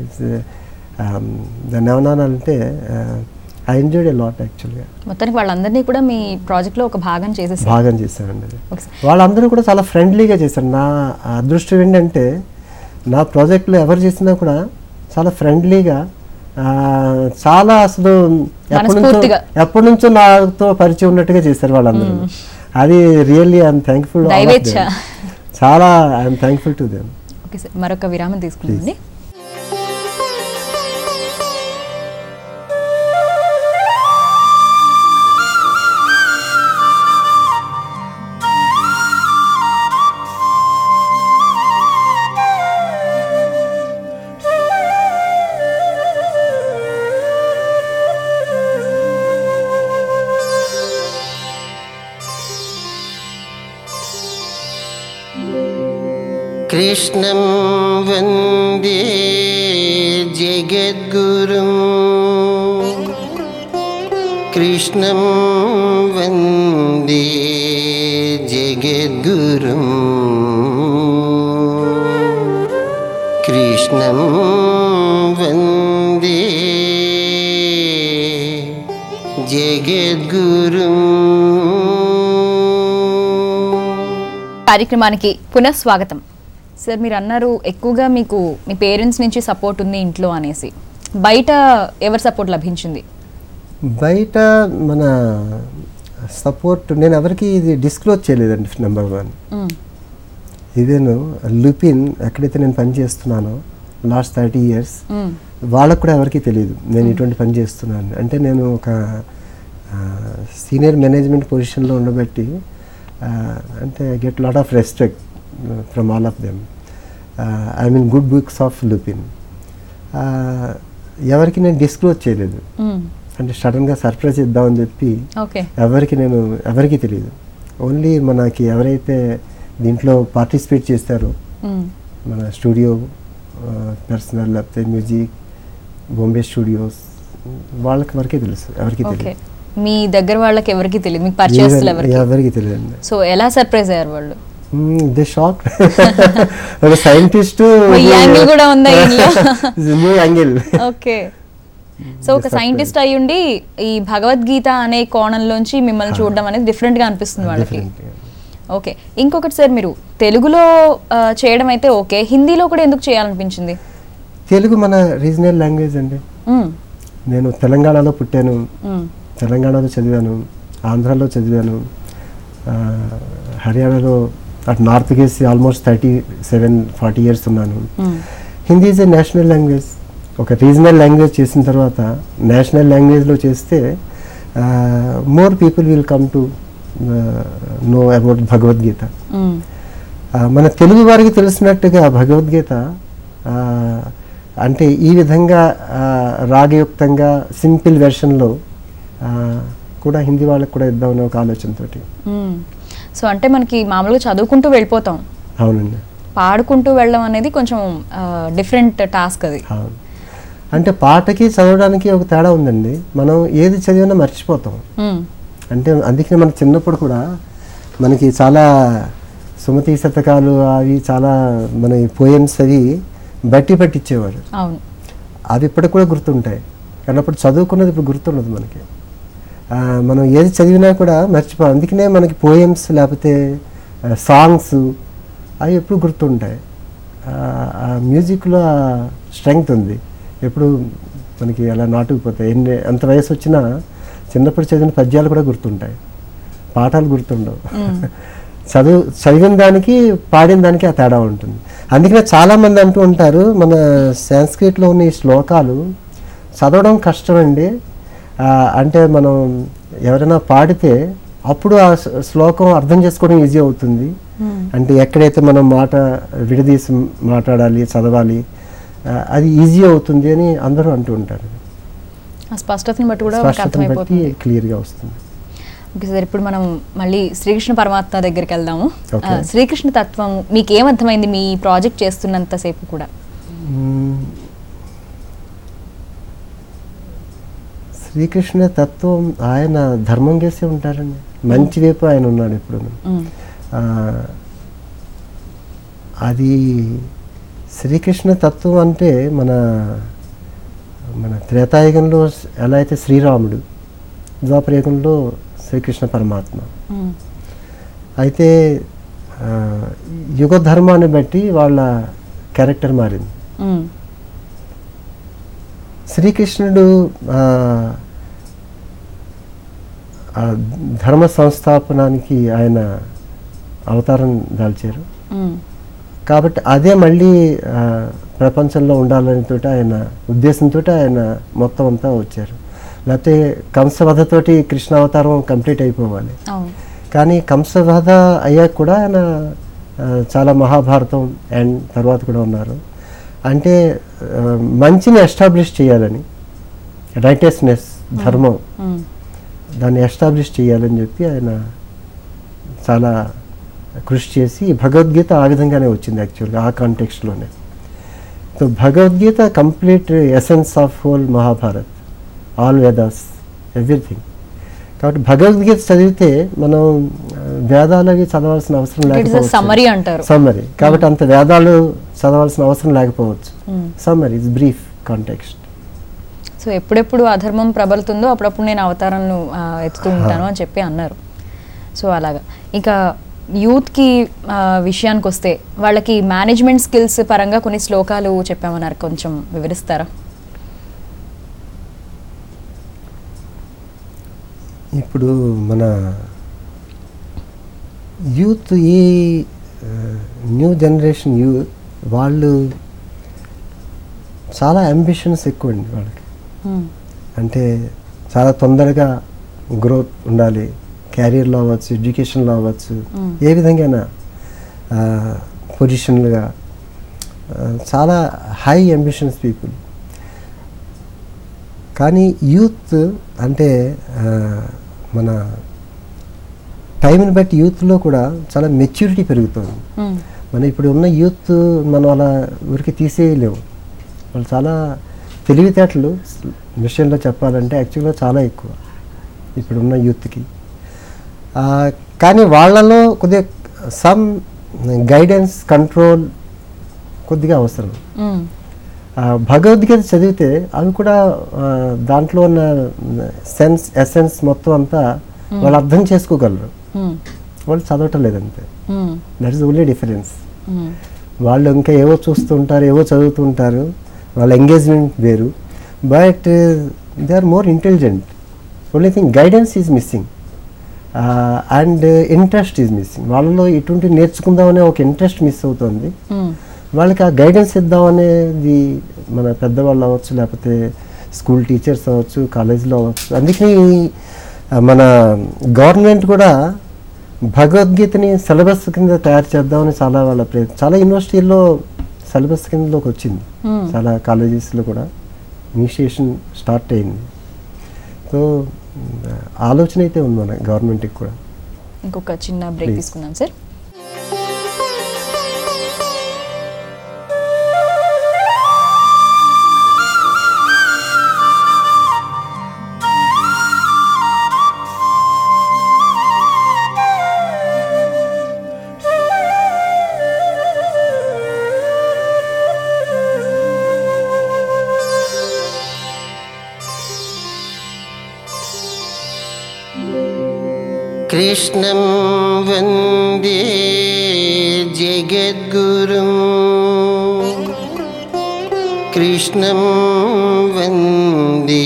దాన్ని ఏమన్నానంటే ఐ ఎంజాయ్డ్ ఏ లాట్ యాక్చువల్గా మొత్తానికి వాళ్ళందరినీ కూడా మీ ప్రాజెక్ట్ లో ఒక భాగం చేసేసారు భాగం చేశానండి అది ఒకసారి. వాళ్ళందరూ కూడా చాలా ఫ్రెండ్లీగా చేశారు నా అదృష్టం ఏంటంటే నా ప్రాజెక్టులో ఎవరు చేసినా కూడా చాలా ఫ్రెండ్లీగా ఆ, చాలా అసలు ఎప్పటి నుంచో మనస్ఫూర్తిగా. ఎప్పటి నుంచో నాతో పరిచయం ఉన్నట్టుగా చేశారు వాళ్ళందరూ అది రియల్లీ ఐఎమ్ థ్యాంక్ఫుల్ దైవేచ్ఛ. చాలా I'm thankful to them okay sir మరొక విరామం తీసుకుందండి कृष्णं वन्दे जगद्गुरुं कृष्णं वन्दे जगद्गुरुं कृष्णं वन्दे जगद्गुरुम् కార్యక్రమానికి పునఃస్వాగతం సార్ మీరు అన్నారు ఎక్కువగా మీకు మీ పేరెంట్స్ నుంచి సపోర్ట్ ఉంది ఇంట్లో అనేసి బయట ఎవరి సపోర్ట్ లభించింది బయట మన సపోర్ట్ నేను ఎవరికి ఇది డిస్క్లోజ్ చేయలేదండి నెంబర్ వన్ మ్మ్. ఇదేను లుపిన్ ఎక్కడైతే నేను పని చేస్తున్నానో లాస్ట్ థర్టీ ఇయర్స్ మ్మ్. వాళ్ళకు కూడా ఎవరికీ తెలియదు నేను ఇటువంటి పని చేస్తున్నాను అంటే నేను ఒక సీనియర్ మేనేజ్మెంట్ పొజిషన్లో ఉండబట్టి ఆ, అంటే get lot of respect from all of them I mean good books of Lupin ఎవరికి నేను డిస్క్లోజ్ చేయలేదు మ్మ్. అంటే సడన్గా సర్ప్రైజ్ ఇద్దామని చెప్పి ఓకే ఎవరికి నేను ఎవరికి తెలియదు ఓన్లీ మనకి ఎవరైతే దీంట్లో పార్టిసిపేట్ చేస్తారో మ్మ్. మన స్టూడియో పర్సనల్ లేకపోతే మ్యూజిక్ బాంబే స్టూడియోస్ వాళ్ళకి వరకే తెలుసు ఎవరికి ఓకే తెలియదు మీ దగ్గర వాళ్ళకి ఎవరికి తెలియదు మీకు పరిచయస్తులు ఎవరికి ఎవరికి తెలియదు సో ఎలా సర్ప్రైజ్ అయ్యారు వాళ్ళు దే షాక్ ఒక సైంటిస్ట్ ఓ, ఈ angle కూడా ఉందా ఇందులో? న్యూ యాంగిల్ ఓకే సో ఒక సైంటిస్ట్ అయి ఉండి ఈ భగవద్గీత అనే కోణంలోంచి మిమ్మల్ని చూడడం అనేది డిఫరెంట్ గా అనిపిస్తుంది వాళ్ళకి ఓకే ఇంకొకటి సార్ మీరు తెలుగులో ఆ, చేయడం అయితే ఓకే హిందీలో కూడా ఎందుకు చేయాలనిపించింది తెలుగు మన రీజనల్ లాంగ్వేజ్ అండి మ్మ్. నేను తెలంగాణలో పుట్టాను మ్మ్. తెలంగాణలో చదివాను ఆంధ్రాలో చదివాను ఆ, హర్యానాలో అటు నార్త్ కేసి almost thirty seven forty years ఉన్నాను మ్మ్. Hindi is a national language ఒక రీజనల్ లాంగ్వేజ్ చేసిన తర్వాత నేషనల్ లాంగ్వేజ్లో చేస్తే more people will come to know about Bhagavad Gita hmm. ఆ, మన తెలుగు వారికి తెలిసినట్టుగా భగవద్గీత ఆ, అంటే ఈ విధంగా ఆ, రాగయుక్తంగా సింపుల్ వెర్షన్లో కూడా హిందీ వాళ్ళకి కూడా ఇద్దామనే ఒక ఆలోచనతోటి మ్మ్. సో అంటే మనకి మామూలుగా చదువుకుంటూ వెళ్ళిపోతాం అవునండి పాడుకుంటూ వెళ్ళడం అనేది కొంచెం డిఫరెంట్ టాస్క్ అది అవును అంటే పాటకి చదవడానికి ఒక తేడా ఉందండి మనం ఏది చదివినా మర్చిపోతాం మ్మ్. అంటే అందుకనే మన చిన్నప్పుడు కూడా మనకి చాలా సుమతి శతకాలు అవి చాలా మన పోయమ్స్ అవి బట్టి పట్టించేవారు అవును అవి ఇప్పటికి కూడా గుర్తుంటాయి కానీ అప్పుడు చదువుకున్నది ఇప్పుడు గుర్తుండదు మనకి ఆ, మనం ఏది చదివినా కూడా మర్చిపో అందుకనే మనకి పోయమ్స్ లేకపోతే సాంగ్స్ అవి ఎప్పుడు గుర్తుంటాయి ఆ, ఆ మ్యూజిక్లో ఆ స్ట్రెంగ్త్ ఉంది ఎప్పుడు మనకి అలా నాటుకుపోతాయి ఎన్ని ఎంత వయసు వచ్చినా చిన్నప్పుడు చదివిన పద్యాలు కూడా గుర్తుంటాయి పాఠాలు గుర్తుండవు చదువు చదివిన దానికి పాడిన దానికి ఆ తేడా ఉంటుంది అందుకనే చాలామంది అంటూ ఉంటారు మన సంస్కృతిలో ఉన్న ఈ శ్లోకాలు చదవడం కష్టమండి ఆ, అంటే మనం ఎవరైనా పాడితే అప్పుడు ఆ శ్లో- శ్లోకం అర్థం చేసుకోవడం ఈజీ అవుతుంది అంటే ఎక్కడైతే మనం మాట విడదీసి మాట్లాడాలి చదవాలి ఆ, అది ఈజీ అవుతుంది అని అందరూ అంటూ ఉంటారు ఆ స్పష్టతని బట్టి కూడా మనకు స్పష్టతను బట్టి అర్థమైపోతుంది క్లియర్గా వస్తుంది ఓకే సార్ ఇప్పుడు మనం మళ్ళీ శ్రీకృష్ణ పరమాత్మ దగ్గరికి వెళ్దాము Okay. ఆ, శ్రీకృష్ణ తత్వం మీకు ఏమర్థమైంది మీ ప్రాజెక్ట్ చేస్తున్నంతసేపు కూడా మ్మ్. శ్రీకృష్ణ తత్వం ఆయన ధర్మం చేసే ఉంటారండి మంచి వైపు ఆయన ఉన్నాడు ఇప్పుడు మ్మ్. ఆ, అది శ్రీకృష్ణ తత్వం అంటే మన మన త్రేతాయుగంలో ఎలా అయితే శ్రీరాముడు ద్వాపరయుగంలో శ్రీకృష్ణ పరమాత్మ మ్మ్. అయితే ఆ, యుగ ధర్మాన్ని బట్టి వాళ్ళ క్యారెక్టర్ మారింది మ్మ్. శ్రీకృష్ణుడు ఆ, ఆ ధర్మ సంస్థాపనానికి ఆయన అవతారం దాల్చారు మ్మ్. కాబట్టి అదే మళ్ళీ ఆ, ప్రపంచంలో ఉండాలని తోటి ఆయన ఉద్దేశంతో ఆయన మొత్తం అంతా వచ్చారు లేకపోతే కంసవధతోటి కృష్ణ అవతారం కంప్లీట్ అయిపోవాలి అవును కానీ కంసవధ అయ్యాక కూడా ఆయన ఆ, చాలా మహాభారతం అండ్ తర్వాత కూడా ఉన్నారు అంటే ఆ, మంచిని ఎస్టాబ్లిష్ చేయాలని రైటెస్నెస్ ధర్మం మ్మ్. దాన్ని ఎస్టాబ్లిష్ చేయాలని చెప్పి ఆయన చాలా కృషి చేసి ఈ భగవద్గీత ఆ విధంగానే వచ్చింది యాక్చువల్గా ఆ కాంటెక్స్ట్లోనే so Bhagavad Gita complete essence of whole Mahabharat all Vedas everything కాబట్టి భగవద్గీత చదివితే మనం ఆ, వేదాలు అవి చదవాల్సిన అవసరం ఇట్స్ లేకపోవచ్చు సమ్మరీ అంటారు సమ్మరీ కాబట్టి అంత వేదాలు చదవాల్సిన అవసరం లేకపోవచ్చు hmm. Summary is brief context so ఎప్పుడెప్పుడు అధర్మం ప్రబలుతుందో అప్పుడప్పుడు నేను అవతారాలను ఆ, ఎత్తుతూ ఉంటాను అని చెప్పి అన్నారు సో అలాగా ఇంకా యూత్కి ఆ, విషయానికి వస్తే వాళ్ళకి మేనేజ్మెంట్ స్కిల్స్ పరంగా కొన్ని శ్లోకాలు చెప్పామన్నారు కొంచెం వివరిస్తారా ఇప్పుడు మన యూత్ ఈ న్యూ జనరేషన్ యూత్ వాళ్ళు చాలా అంబిషన్స్ ఎక్కువ అండి వాళ్ళకి మ్మ్. అంటే చాలా తొందరగా గ్రోత్ ఉండాలి క్యారియర్లో అవ్వచ్చు ఎడ్యుకేషన్లో అవ్వచ్చు Mm. ఏ విధంగా పొజిషన్లుగా చాలా హై అంబిషన్స్ పీపుల్ కానీ యూత్ అంటే ఆ, మన టైంని బట్టి యూత్లో కూడా చాలా మెచ్యూరిటీ పెరుగుతుంది మ్మ్. మన ఇప్పుడు ఉన్న యూత్ మనం అలా ఊరికి తీసేయలేము వాళ్ళు చాలా తెలివితేటలు విషయంలో చెప్పాలంటే యాక్చువల్గా చాలా ఎక్కువ ఇప్పుడున్న యూత్కి ఆ, కానీ వాళ్ళలో కొద్దిగా సమ్ గైడెన్స్ కంట్రోల్ కొద్దిగా అవసరం మ్మ్. ఆ, భగవద్గీత చదివితే అవి కూడా ఆ, దాంట్లో ఉన్న సెన్స్ ఎసెన్స్ మొత్తం అంతా వాళ్ళు అర్థం చేసుకోగలరు మ్మ్. వాళ్ళు చదవటం లేదంతే hmm. That is only difference hmm. వాళ్ళు ఇంకా ఏవో చూస్తుంటారు ఏవో చదువుతుంటారు వాళ్ళ ఎంగేజ్మెంట్ వేరు but they are more intelligent only thing guidance is missing and interest is missing వాళ్ళలో ఇటువంటి నేర్చుకుందామనే ఒక ఇంట్రెస్ట్ మిస్ అవుతుంది మ్మ్. వాళ్ళకి ఆ గైడెన్స్ ఇద్దామనేది మన పెద్దవాళ్ళు అవ్వచ్చు లేకపోతే స్కూల్ టీచర్స్ అవ్వచ్చు కాలేజీలో అవ్వచ్చు అందుకని ఆ, మన గవర్నమెంట్ కూడా భగవద్గీతని సిలబస్ కింద తయారు చేద్దామని చాలా వాళ్ళ ప్రయత్నం చాలా యూనివర్సిటీల్లో సిలబస్ కిందలోకి వచ్చింది Hmm. చాలా కాలేజెస్లో కూడా ఇనిషియేషన్ స్టార్ట్ అయింది సో ఆలోచన అయితే ఉంది మన గవర్నమెంట్కి కూడా ఇంకొక చిన్న బ్రేక్ Please. తీసుకుందాం సార్ कृष्णं वन्दे जगद्गुरुं कृष्णं वन्दे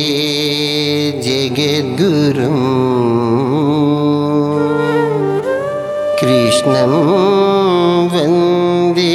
जगद्गुरुं कृष्णं वन्दे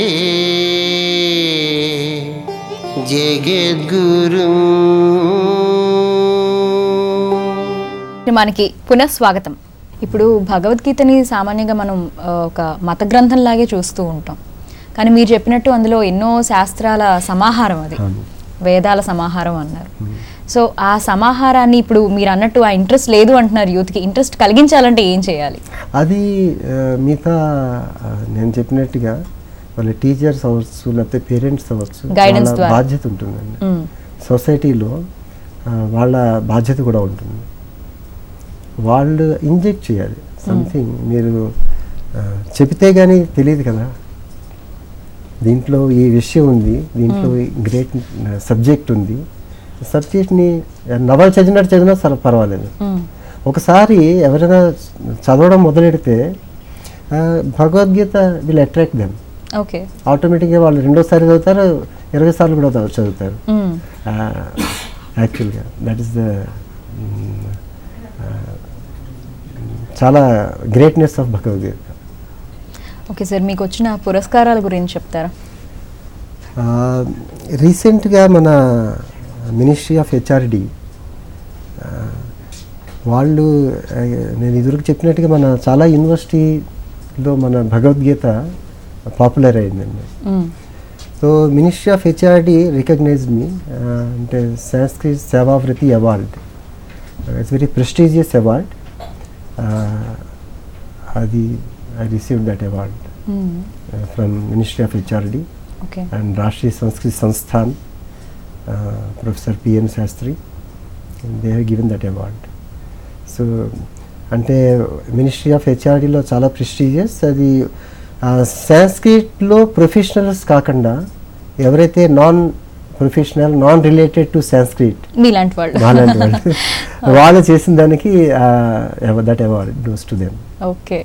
जगद्गुरुम् మనకి పునఃస్వాగతం ఇప్పుడు భగవద్గీతని సామాన్యంగా మనం ఆ, ఒక మత గ్రంథంలాగే చూస్తూ ఉంటాం కానీ మీరు చెప్పినట్టు అందులో ఎన్నో శాస్త్రాల సమాహారం అది అవును. వేదాల సమాహారం అన్నారు సో ఆ సమాహారాన్ని ఇప్పుడు మీరు అన్నట్టు ఆ ఇంట్రెస్ట్ లేదు అంటున్నారు యూత్కి ఇంట్రెస్ట్ కలిగించాలంటే ఏం చేయాలి అది ఆ, మిగతా ఆ, నేను చెప్పినట్టుగా వాళ్ళ టీచర్స్ అవ్వచ్చు లేకపోతే పేరెంట్స్ అవ్వచ్చు Guidance వాళ్ళ ద్వారా. బాధ్యత ఉంటుందండి మ్మ్. సొసైటీలో ఆ, వాళ్ళ బాధ్యత కూడా ఉంటుంది వాళ్ళు ఇంజెక్ట్ చేయాలి సంథింగ్ మీరు ఆ, చెబితే కానీ తెలియదు కదా దీంట్లో ఈ విషయం ఉంది దీంట్లో గ్రేట్ సబ్జెక్ట్ ఉంది సబ్జెక్ట్ని నవల చదివినట్టు చదివినా సరే పర్వాలేదు మ్మ్. ఒకసారి ఎవరైనా చదవడం మొదలెడితే ఆ, Bhagavad Gita will attract them okay ఆటోమేటిక్గా వాళ్ళు రెండోసారి చదువుతారు ఇరవై సార్లు కూడా చదువు- చదువుతారు మ్మ్. యాక్చువల్గా దట్ ఈస్ ద చాలా greatness of Bhagavad Gita okay sir మీకు వచ్చిన పురస్కారాల గురించి చెప్తారా రీసెంట్గా మన మినిస్ట్రీ ఆఫ్ హెచ్ఆర్డి వాళ్ళు ఆ, నేను ఇదివరకు చెప్పినట్టుగా మన చాలా యూనివర్సిటీలో మన భగవద్గీత పాపులర్ అయిందండి hmm. So ministry of HRD recognized మీ అంటే Sanskrit Sevavriti award it's very prestigious award అది I receive that award hmm. From ministry of HRD okay and Rashtriya Sanskrit Sansthan professor P N Shastri they have given that award so అంటే మినిస్ట్రీ ఆఫ్ హెచ్ఆర్డీలో చాలా ప్రెస్టీజియస్ అది సాంస్క్రిట్లో ప్రొఫెషనల్స్ కాకుండా ఎవరైతే non professional non related to Sanskrit మీలాంటి వాళ్ళు వాళ్ళంటి వాళ్ళు వాళ్ళు చేసిన దానికి that award dose to them okay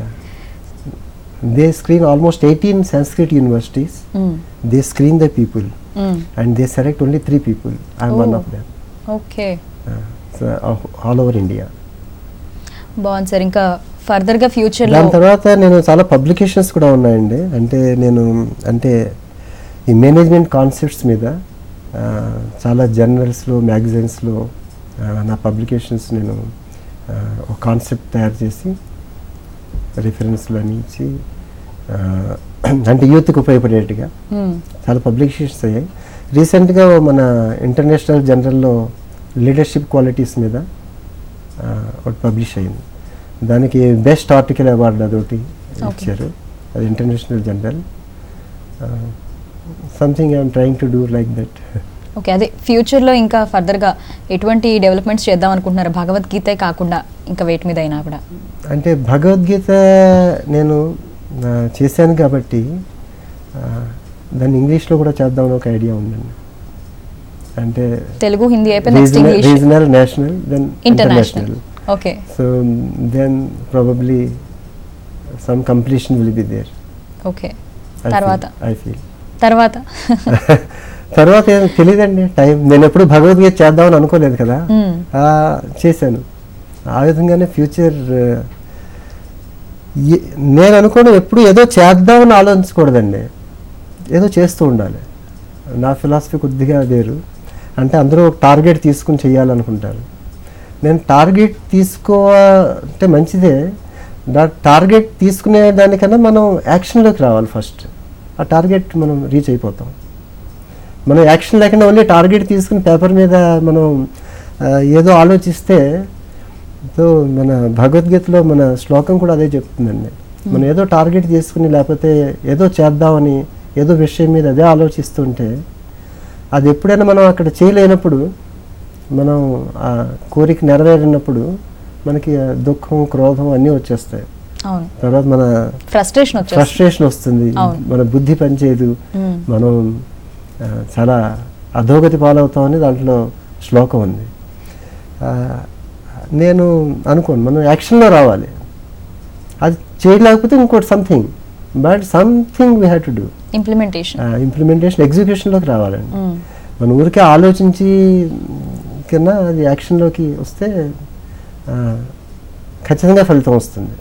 they screen almost eighteen Sanskrit universities hmm. they screen the people hmm. and they select only three people i'm one Oh. of them okay uh, so, uh, all over india బాగుంది సార్ ఇంకా ఫర్దర్ గా ఫ్యూచర్ లో దాని తర్వాత నేను చాలా పబ్లికేషన్స్ కూడా ఉన్నాయండి అంటే నేను అంటే ఈ మేనేజ్మెంట్ కాన్సెప్ట్స్ మీద ఆ, చాలా జర్నల్స్లో మ్యాగజైన్స్లో నా పబ్లికేషన్స్ నేను ఆ, ఒక కాన్సెప్ట్ తయారు చేసి రిఫరెన్స్లు అని ఇచ్చి ఆ, అంటే యూత్కి ఉపయోగపడేట్టుగా మ్మ్. చాలా పబ్లికేషన్స్ అయ్యాయి రీసెంట్గా మన ఇంటర్నేషనల్ జర్నల్లో లీడర్షిప్ క్వాలిటీస్ మీద ఆ, ఒకటి పబ్లిష్ అయింది దానికి బెస్ట్ ఆర్టికల్ అవార్డు అదొకటి ఇచ్చారు అది international journal something I'm trying to do like that okay అదే ఫ్యూచర్ లో ఇంకా ఫర్దర్ గా ఎటువంటి డెవలప్మెంట్స్ చేద్దాం అనుకుంటున్నారు భగవద్గీత కాకుండా ఇంకా వేటి మీద అయినా కూడా అంటే భగవద్గీత నేను ఆ, చేశాను కాబట్టి ఆ, దాన్ని ఇంగ్లీష్లో కూడా చేద్దామని ఒక ఐడియా ఉందండి అంటే తెలుగు హిందీ అయిపోయి next regional English regional national then international international okay So then probably some completion will be there. Okay I తర్వాత feel, I feel. తర్వాత తర్వాత ఏం తెలియదండి టైం నేను ఎప్పుడు భగవద్గీత చేద్దామని అనుకోలేదు కదా Hmm. ఆ, చేశాను ఆ విధంగానే ఫ్యూచర్ నేను అనుకోవడం ఎప్పుడు ఏదో చేద్దామని ఆలోచించకూడదండి ఏదో చేస్తూ ఉండాలి నా ఫిలాసఫీ కొద్దిగా వేరు అంటే అందరూ ఒక టార్గెట్ తీసుకుని చేయాలనుకుంటారు నేను టార్గెట్ తీసుకో అంటే మంచిదే దా టార్గెట్ తీసుకునే దానికన్నా మనం యాక్షన్లోకి రావాలి ఫస్ట్ ఆ టార్గెట్ మనం రీచ్ అయిపోతాం మనం యాక్షన్ లేకుండా ఓన్లీ టార్గెట్ తీసుకుని పేపర్ మీద మనం ఆ, ఏదో ఆలోచిస్తే సో మన భగవద్గీతలో మన శ్లోకం కూడా అదే చెప్తుందండి మనం ఏదో టార్గెట్ చేసుకుని లేకపోతే ఏదో చేద్దామని ఏదో విషయం మీద అదే ఆలోచిస్తుంటే అది ఎప్పుడైనా మనం అక్కడ చేయలేనప్పుడు మనం ఆ కోరిక నెరవేరినప్పుడు మనకి ఆ దుఃఖం క్రోధం అన్నీ వచ్చేస్తాయి అవును తర్వాత మన ఫ్రస్ట్రేషన్ వచ్చేస్తుంది ఫ్రస్ట్రేషన్ వస్తుంది అవును. మన బుద్ధి పనిచేయదు మ్మ్. మనం ఆ, చాలా అధోగతి పాలవుతామని దాంట్లో శ్లోకం ఉంది ఆ, నేను అనుకోను మనం యాక్షన్లో రావాలి అది చేయలేకపోతే ఇంకోటి something but something we have to do implementation implementation ఎగ్జిక్యూషన్లోకి రావాలండి మన ఊరికే ఆలోచించి కన్నా అది యాక్షన్లోకి వస్తే ఆ, ఖచ్చితంగా ఫలితం వస్తుంది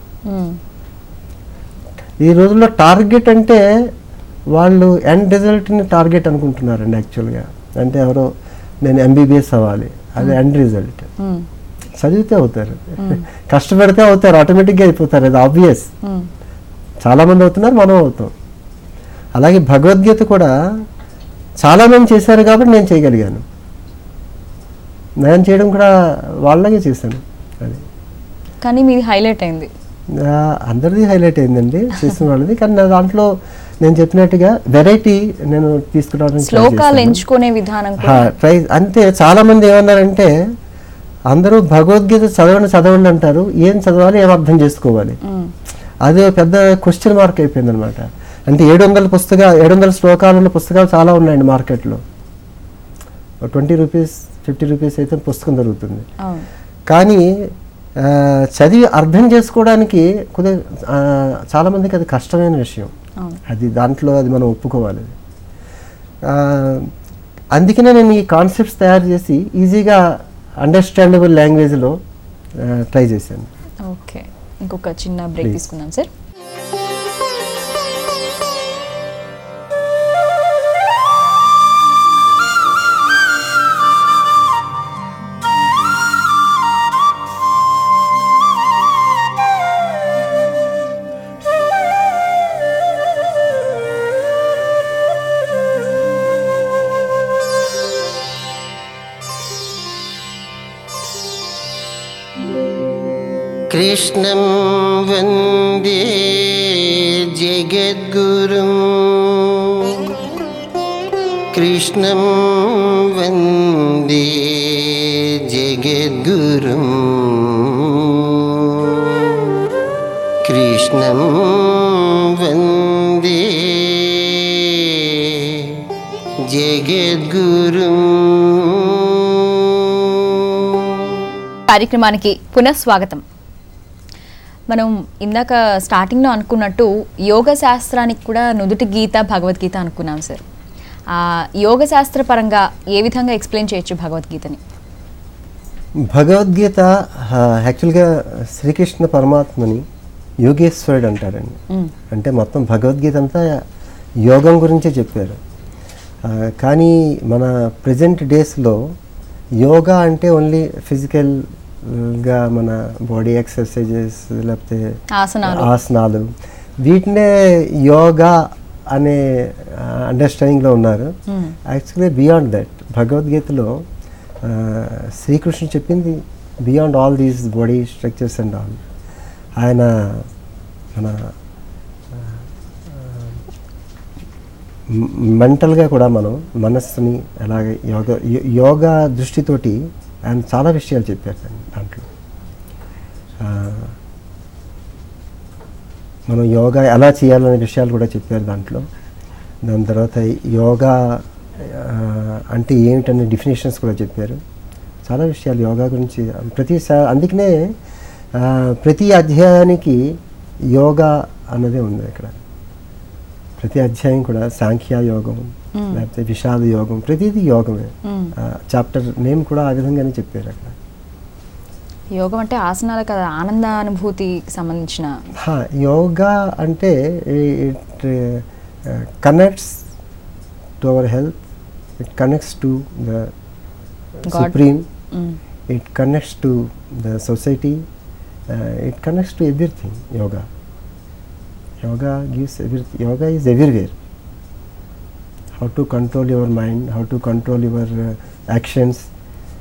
ఈ రోజుల్లో టార్గెట్ అంటే వాళ్ళు ఎండ్ రిజల్ట్ని టార్గెట్ అనుకుంటున్నారండి యాక్చువల్గా అంటే ఎవరో నేను ఎంబీబీఎస్ అవ్వాలి అది ఎండ్ రిజల్ట్ చదివితే అవుతారు కష్టపడితే అవుతారు ఆటోమేటిక్గా అయిపోతారు అది ఆబ్వియస్ చాలామంది అవుతున్నారు మనం అవుతాం అలాగే భగవద్గీత కూడా చాలామంది చేశారు కాబట్టి నేను చేయగలిగాను నేను చేయడం కూడా వాళ్ళలాగే చేశాను అది కానీ మీది హైలైట్ అయింది ఆ, అందరిది హైలైట్ అయిందండి చేసిన వాళ్ళది కానీ నా దాంట్లో నేను చెప్పినట్టుగా వెరైటీ నేను తీసుకురావడానికి try శ్లోకాలు చేశాను. ఎంచుకునే విధానం హా, కూడా ట్రై అంతే చాలా మంది ఏమన్నారంటే అందరూ భగవద్గీత చదవండి చదవండి అంటారు ఏం చదవాలి ఏం అర్థం చేసుకోవాలి మ్మ్. అది ఒక పెద్ద క్వశ్చన్ మార్క్ అయిపోయింది అనమాట అంటే ఏడు వందల పుస్తకాలు ఏడు వందల శ్లోకాలు ఉన్న పుస్తకాలు చాలా ఉన్నాయండి మార్కెట్లో ట్వంటీ రూపీస్ ఫిఫ్టీ రూపీస్ అయితే పుస్తకం దొరుకుతుంది అవును కానీ ఆ, చదివి అర్థం చేసుకోవడానికి కొద్దిగా ఆ, చాలామందికి అది కష్టమైన విషయం అవును అది దాంట్లో అది మనం ఒప్పుకోవాలి ఆ, అందుకనే నేను ఈ కాన్సెప్ట్స్ తయారు చేసి ఈజీగా అండర్స్టాండబుల్ లాంగ్వేజ్లో ట్రై చేశాను ఓకే ఇంకొక చిన్న బ్రేక్ Please. తీసుకుందాం సార్ कृष्णं वन्दे जगद्गुरुम् कृष्णं वन्दे जगद्गुरुम् कृष्णं वन्दे जगद्गुरुम् కార్యక్రమానికి పునఃస్వాగతం మనం ఇందాక స్టార్టింగ్లో అనుకున్నట్టు యోగ శాస్త్రానికి కూడా నుదుటి గీత భగవద్గీత అనుకున్నాం సార్ ఆ యోగ శాస్త్ర పరంగా ఏ విధంగా ఎక్స్ప్లెయిన్ చేయొచ్చు భగవద్గీతని భగవద్గీత ఆ, యాక్చువల్గా శ్రీకృష్ణ పరమాత్మని యోగేశ్వరుడు అంటారండి మ్మ్. అంటే మొత్తం భగవద్గీత అంతా యోగం గురించే చెప్పారు ఆ, కానీ మన ప్రజెంట్ డేస్లో యోగా అంటే ఓన్లీ ఫిజికల్గా మన బాడీ ఎక్సర్సైజెస్ లేకపోతే ఆసనాలు. ఆసనాలు వీటినే యోగా అనే అండర్స్టాండింగ్లో ఉన్నారు మ్మ్. యాక్చువల్లీ బియాండ్ దట్ భగవద్గీతలో ఆ, శ్రీకృష్ణుడు చెప్పింది beyond all these body structures and all ఆయన మన మెంటల్గా కూడా మనం మనస్సుని అలాగే యోగ యో- యోగా దృష్టితోటి ఆయన చాలా విషయాలు చెప్పారు దాన్ని- దాంట్లో ఆ, మనం యోగా ఎలా చేయాలనే విషయాలు కూడా చెప్పారు దాంట్లో దాని తర్వాత యోగా ఆ, అంటే ఏమిటనే డెఫినేషన్స్ కూడా చెప్పారు చాలా విషయాలు యోగా గురించి ప్రతి సా- అందుకనే ఆ, ప్రతి అధ్యాయానికి యోగా అన్నదే ఉంది ఇక్కడ ప్రతి అధ్యాయం కూడా సాంఖ్య యోగం మ్మ్. లేకపోతే విషాద యోగం ప్రతిదీ యోగమే మ్మ్. చాప్టర్ నేమ్ కూడా ఆ విధంగానే చెప్పారు అక్కడ యోగం అంటే ఆసనాల కదా ఆనందానుభూతికి సంబంధించిన హా, యోగా అంటే it connects to our health it connects to the God. Supreme hmm. It connects to the society it connects to everything yoga yoga gives every yoga is everywhere how to control your mind how to control your actions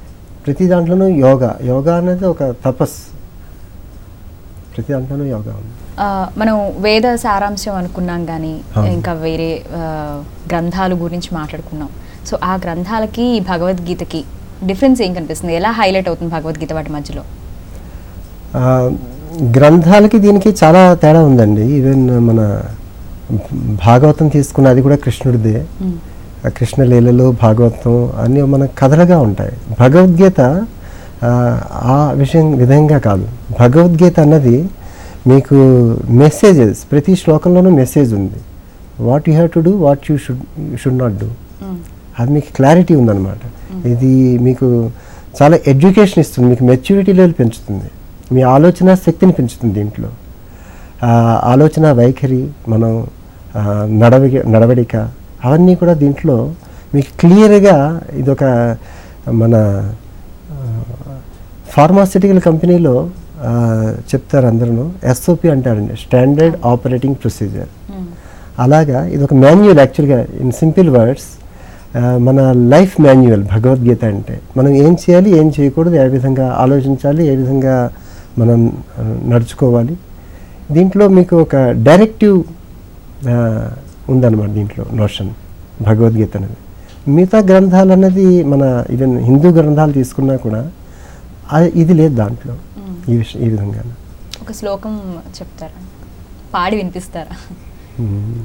ప్రతి దాంట్లోనూ యోగా యోగా అనేది ఒక తపస్ ప్రతి దాంట్లోనూ యోగా ఉంది ఆ, మనం వేద సారాంశం అనుకున్నాం కానీ అవును. ఇంకా వేరే ఆ, గ్రంథాల గురించి మాట్లాడుకున్నాం సో ఆ గ్రంథాలకి ఈ భగవద్గీతకి డిఫరెన్స్ ఏం కనిపిస్తుంది ఎలా హైలైట్ అవుతుంది భగవద్గీత వాటి మధ్యలో ఆ, గ్రంథాలకి దీనికి చాలా తేడా ఉందండి ఈవెన్ మన భాగవతం తీసుకున్న అది కూడా కృష్ణుడిదే మ్మ్. ఆ కృష్ణ లీలలు భాగవతం అన్నీ మన కథలుగా ఉంటాయి భగవద్గీత ఆ, ఆ విషయం విధంగా కాదు భగవద్గీత అన్నది మీకు మెసేజెస్ ప్రతి శ్లోకంలోనూ మెసేజ్ ఉంది what you have to do what you should should not do hmm. అది మీకు క్లారిటీ ఉందన్నమాట ఇది మీకు చాలా ఎడ్యుకేషన్ ఇస్తుంది మీకు మెచ్యూరిటీ లెవెల్ పెంచుతుంది మీ ఆలోచన శక్తిని పెంచుతుంది దీంట్లో ఆ, ఆలోచన వైఖరి మనం ఆ, నడవడి నడవడిక అవన్నీ కూడా దీంట్లో మీకు క్లియర్గా ఇదొక మన ఫార్మాసిటికల్ కంపెనీలో ఆ, చెప్తారు అందరూ ఎస్ఓపి అంటారండి స్టాండర్డ్ ఆపరేటింగ్ ప్రొసీజర్ మ్మ్. అలాగా ఇది ఒక మాన్యువల్ యాక్చువల్గా ఇన్ సింపుల్ వర్డ్స్ మన లైఫ్ మాన్యువల్ భగవద్గీత అంటే మనం ఏం చేయాలి ఏం చేయకూడదు ఏ విధంగా ఆలోచించాలి ఏ విధంగా మనం ఆ, నడుచుకోవాలి దీంట్లో మీకు ఒక డైరెక్టివ్ ఉందన్నమాట దీంట్లో నోషన్ భగవద్గీత అనేది మిగతా గ్రంథాలు అన్నది మన ఈవెన్ హిందూ గ్రంథాలు తీసుకున్నా కూడా ఆ- ఇది లేదు దాంట్లో మ్మ్. ఈ విషయం ఈ విధంగా ఒక శ్లోకం చెప్తారా పాడి వినిపిస్తారా మ్మ్.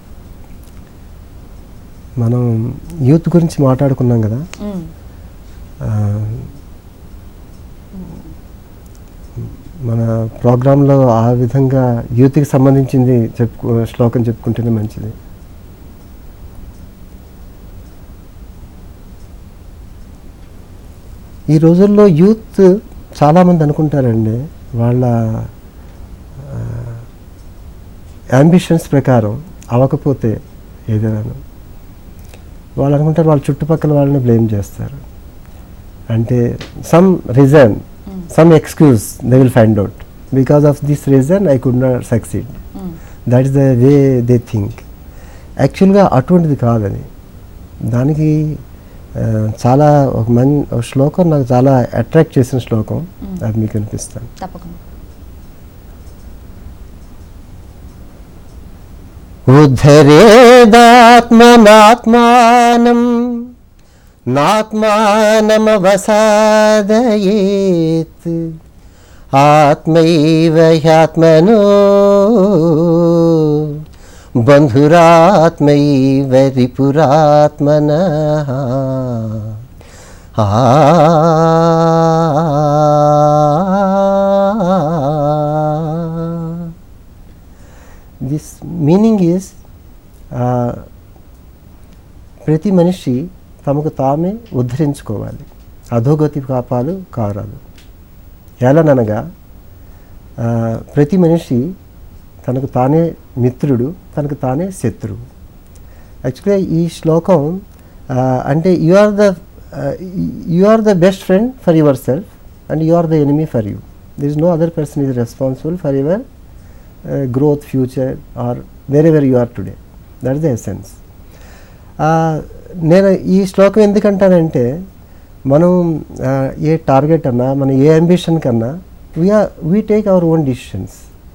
మనం యూత్ గురించి మాట్లాడుకున్నాం కదా మ్మ్. ఆ, మన ప్రోగ్రాంలో ఆ విధంగా యూత్కి సంబంధించింది చెప్పుకో శ్లోకం చెప్పుకుంటేనే మంచిది ఈ రోజుల్లో యూత్ చాలామంది అనుకుంటారండి వాళ్ళ అంబిషన్స్ ప్రకారం అవ్వకపోతే ఏదైనా వాళ్ళు అనుకుంటారు వాళ్ళ చుట్టుపక్కల వాళ్ళని బ్లేమ్ చేస్తారు అంటే some reason some excuse they will find out because of this reason I could not succeed hmm. That is the way they think యాక్చువల్గా అటువంటిది కాదని దానికి ఆ, చాలా ఒక మన్ ఒక శ్లోకం నాకు చాలా అట్రాక్ట్ చేసిన శ్లోకం Mm. అది మీకు అనిపిస్తాను తప్పకుండా ఉద్ధరేదాత్మనాత్మానం నాత్మానమవసాదయేత్ ఆత్మైవ హ్యాత్మనో బంధురాత్మైవ రిపురాత్మన దిస్ మీనింగ్ ఈస్ ప్రతి మనిషి తమకు తామే ఉద్ధరించుకోవాలి అధోగతి పాపాలు కారాలు ఎలాననగా ఆ, ప్రతి మనిషి తనకు తానే మిత్రుడు తనకు తానే శత్రువు యాక్చువల్గా ఈ శ్లోకం ఆ, అంటే you are the you are the best friend for yourself and you are the enemy for you there is no other person is responsible for your growth future or wherever you are today that is the essence నేను ఈ శ్లోకం ఎందుకంటానంటే మనం ఆ, ఏ టార్గెట్ అన్నా మన ఏ అంబిషన్ కన్నా we are we take our own decisions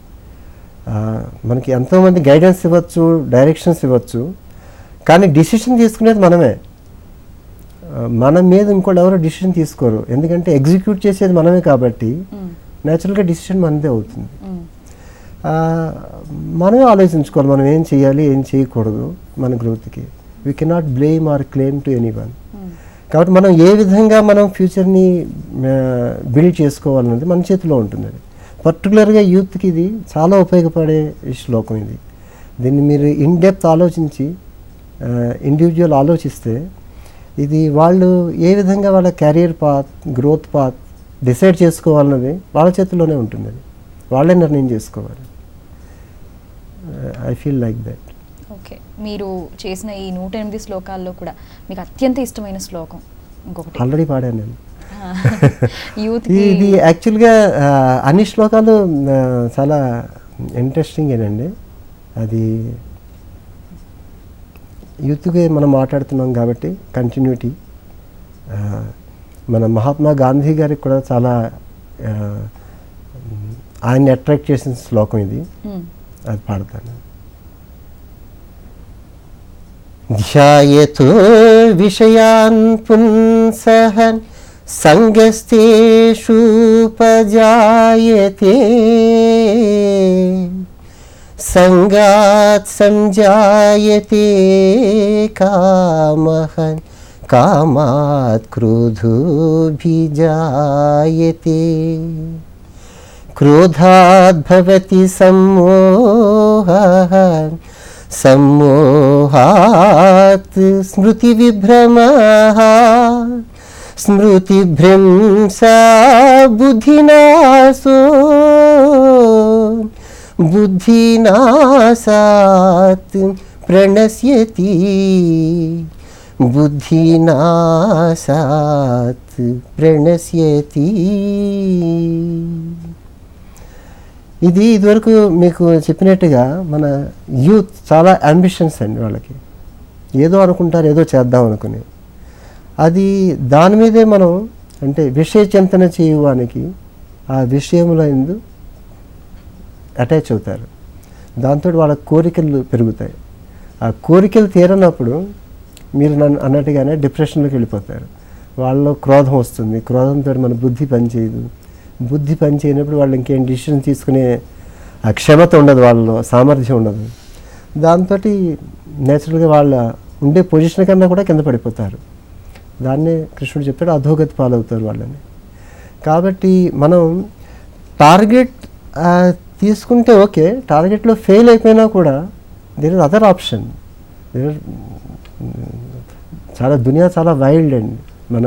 మనకి ఎంతోమంది గైడెన్స్ ఇవ్వచ్చు డైరెక్షన్స్ ఇవ్వచ్చు కానీ డిసిషన్ తీసుకునేది మనమే ఆ, మన మీద ఇంకోటి ఎవరో డిసిషన్ తీసుకోరు ఎందుకంటే ఎగ్జిక్యూట్ చేసేది మనమే కాబట్టి మ్మ్. న్యాచురల్గా డిసిషన్ మనదే అవుతుంది మ్మ్. ఆ, మనమే ఆలోచించుకోవాలి మనం ఏం చేయాలి ఏం చేయకూడదు మన గ్రోత్కి we cannot blame or claim to anyone hmm. కాబట్టి మనం ఏ విధంగా మనం ఫ్యూచర్ని బిల్డ్ చేసుకోవాలన్నది మన చేతిలో ఉంటుంది అది పర్టికులర్గా యూత్కి ఇది చాలా ఉపయోగపడే ఈ శ్లోకం ఇది దీన్ని మీరు ఇన్ డెప్త్ ఆలోచించి ఇండివిజువల్ ఆలోచిస్తే ఇది వాళ్ళు ఏ విధంగా వాళ్ళ career path growth path decide చేసుకోవాలన్నది వాళ్ళ చేతిలోనే ఉంటుంది అది వాళ్ళే నిర్ణయం చేసుకోవాలి I feel like that okay మీరు చేసిన ఈ నూట ఎనిమిది శ్లోకాల్లో కూడా మీకు అత్యంత ఇష్టమైన శ్లోకం ఇంకొకటి ఆల్రెడీ పాడాను నేను యూత్ ఇది ఇది యాక్చువల్గా ఆ, అన్ని శ్లోకాలు ఆ, చాలా ఇంట్రెస్టింగ్ ఏనండి అది యూత్కి మనం మాట్లాడుతున్నాం కాబట్టి కంటిన్యూటీ మన మహాత్మా గాంధీ గారికి కూడా చాలా ఆ, ఆయన్ని అట్రాక్ట్ చేసిన శ్లోకం ఇది మ్మ్. అది పాడతాను ధ్యాయతో విషయాన్ పుంసః సంగస్తేషూపజాయతే సంగాత్ సంజాయతే కామః కామాత్ క్రోధోభిజాయతే क्रोधाद्भवति सम्मोहः सम्मोहात् स्मृतिविभ्रमः स्मृतिभ्रंसा बुद्धिनाशो बुद्धिनाशात् प्रणश्यति बुद्धिनाशात् प्रणश्यति ఇది ఇదివరకు మీకు చెప్పినట్టుగా మన యూత్ చాలా అంబిషన్స్ అండి వాళ్ళకి ఏదో అనుకుంటారు ఏదో చేద్దాం అనుకుని అది దాని మీదే మనం అంటే విషయ చింతన చేయడానికి ఆ విషయంలో ఎందు అటాచ్ అవుతారు దాంతో వాళ్ళ కోరికలు పెరుగుతాయి ఆ కోరికలు తీరనప్పుడు మీరు నన్ను అన్నట్టుగానే డిప్రెషన్లోకి వెళ్ళిపోతారు వాళ్ళలో క్రోధం వస్తుంది క్రోధంతో మన బుద్ధి పనిచేయదు బుద్ధి పనిచేయనప్పుడు వాళ్ళు ఇంకేం డిసిషన్ తీసుకునే ఆ క్షమత ఉండదు వాళ్ళలో సామర్థ్యం ఉండదు దాంతో నేచురల్గా వాళ్ళ ఉండే పొజిషన్ కన్నా కూడా కింద పడిపోతారు దాన్నే కృష్ణుడు చెప్పాడు అధోగతి పాలవుతారు వాళ్ళని కాబట్టి మనం టార్గెట్ ఆ, తీసుకుంటే ఓకే టార్గెట్లో ఫెయిల్ అయిపోయినా కూడా there is other option there చాలా దునియా చాలా వైల్డ్ అండి మన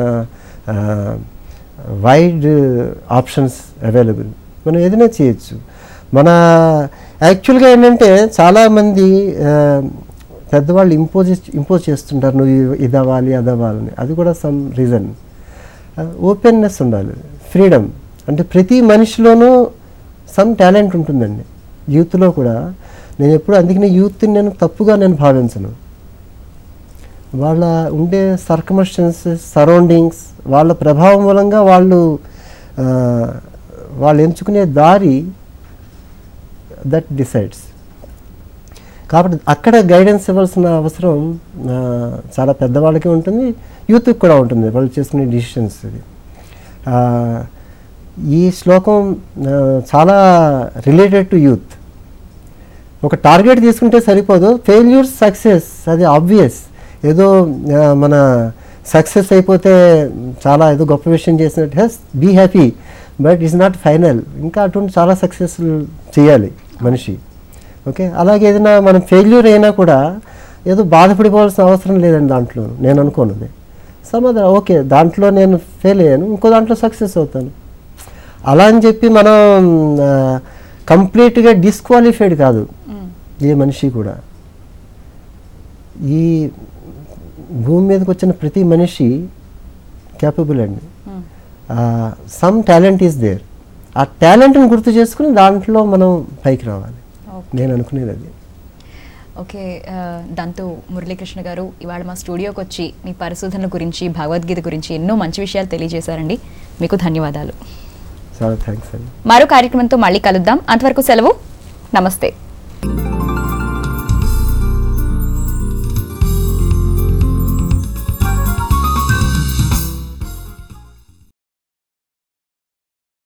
వైడ్ ఆప్షన్స్ అవైలబుల్ మనం ఏదైనా చేయొచ్చు మన యాక్చువల్గా ఏంటంటే చాలామంది ఆ, పెద్దవాళ్ళు ఇంపోజ్ ఇంపోజ్ చేస్తుంటారు నువ్వు ఇ- ఇది అవ్వాలి అది అవ్వాలని అది కూడా సమ్ రీజన్ ఓపెన్నెస్ ఉండాలి ఫ్రీడమ్ అంటే ప్రతి మనిషిలోనూ సమ్ టాలెంట్ ఉంటుందండి యూత్లో కూడా నేను ఎప్పుడు అందుకని యూత్ని నేను తప్పుగా నేను భావించను వాళ్ళ ఉండే సర్కమస్టెన్సెస్ సరౌండింగ్స్ వాళ్ళ ప్రభావం మూలంగా వాళ్ళు ఆ, వాళ్ళు ఎంచుకునే దారి దట్ డిసైడ్స్ కాబట్టి అక్కడ గైడెన్స్ ఇవ్వాల్సిన అవసరం ఆ, చాలా పెద్దవాళ్ళకి ఉంటుంది యూత్కి కూడా ఉంటుంది వాళ్ళు చేసుకునే డిసిషన్స్ ఇది ఆ, ఈ శ్లోకం ఆ, చాలా రిలేటెడ్ టు యూత్ ఒక టార్గెట్ తీసుకుంటే సరిపోదు ఫెయిల్యూర్ సక్సెస్ అది ఆబ్వియస్ ఏదో ఆ, మన సక్సెస్ అయిపోతే చాలా ఏదో గొప్ప విషయం చేసినట్టు he's be happy but is not final ఇంకా అటువంటి చాలా సక్సెస్ఫుల్ చేయాలి మనిషి ఓకే అలాగే ఏదైనా మనం ఫెయిల్యూర్ అయినా కూడా ఏదో బాధపడిపోవాల్సిన అవసరం లేదండి దాంట్లో నేను అనుకోనుది సమాధానం ఓకే దాంట్లో నేను ఫెయిల్ అయ్యాను ఇంకో దాంట్లో సక్సెస్ అవుతాను అలా అని చెప్పి మనం కంప్లీట్గా డిస్క్వాలిఫైడ్ కాదు మ్మ్. ఏ మనిషి కూడా ఈ భూమి మీదకి వచ్చిన ప్రతి మనిషి క్యాపబుల్ అండి hmm. Some talent is there ఆ టాలెంట్ని గుర్తు చేసుకుని దాంట్లో మనం పైకి రావాలి ఓకే. నేను అనుకునేది అది ఓకే ఆ, దంతు మురళీకృష్ణ గారు ఇవాళ మా స్టూడియోకి వచ్చి మీ పరిశోధనల గురించి భగవద్గీత గురించి ఎన్నో మంచి విషయాలు తెలియజేశారండి మీకు ధన్యవాదాలు చాలా థ్యాంక్స్ అండి మరో కార్యక్రమంతో మళ్ళీ కలుద్దాం అంతవరకు సెలవు నమస్తే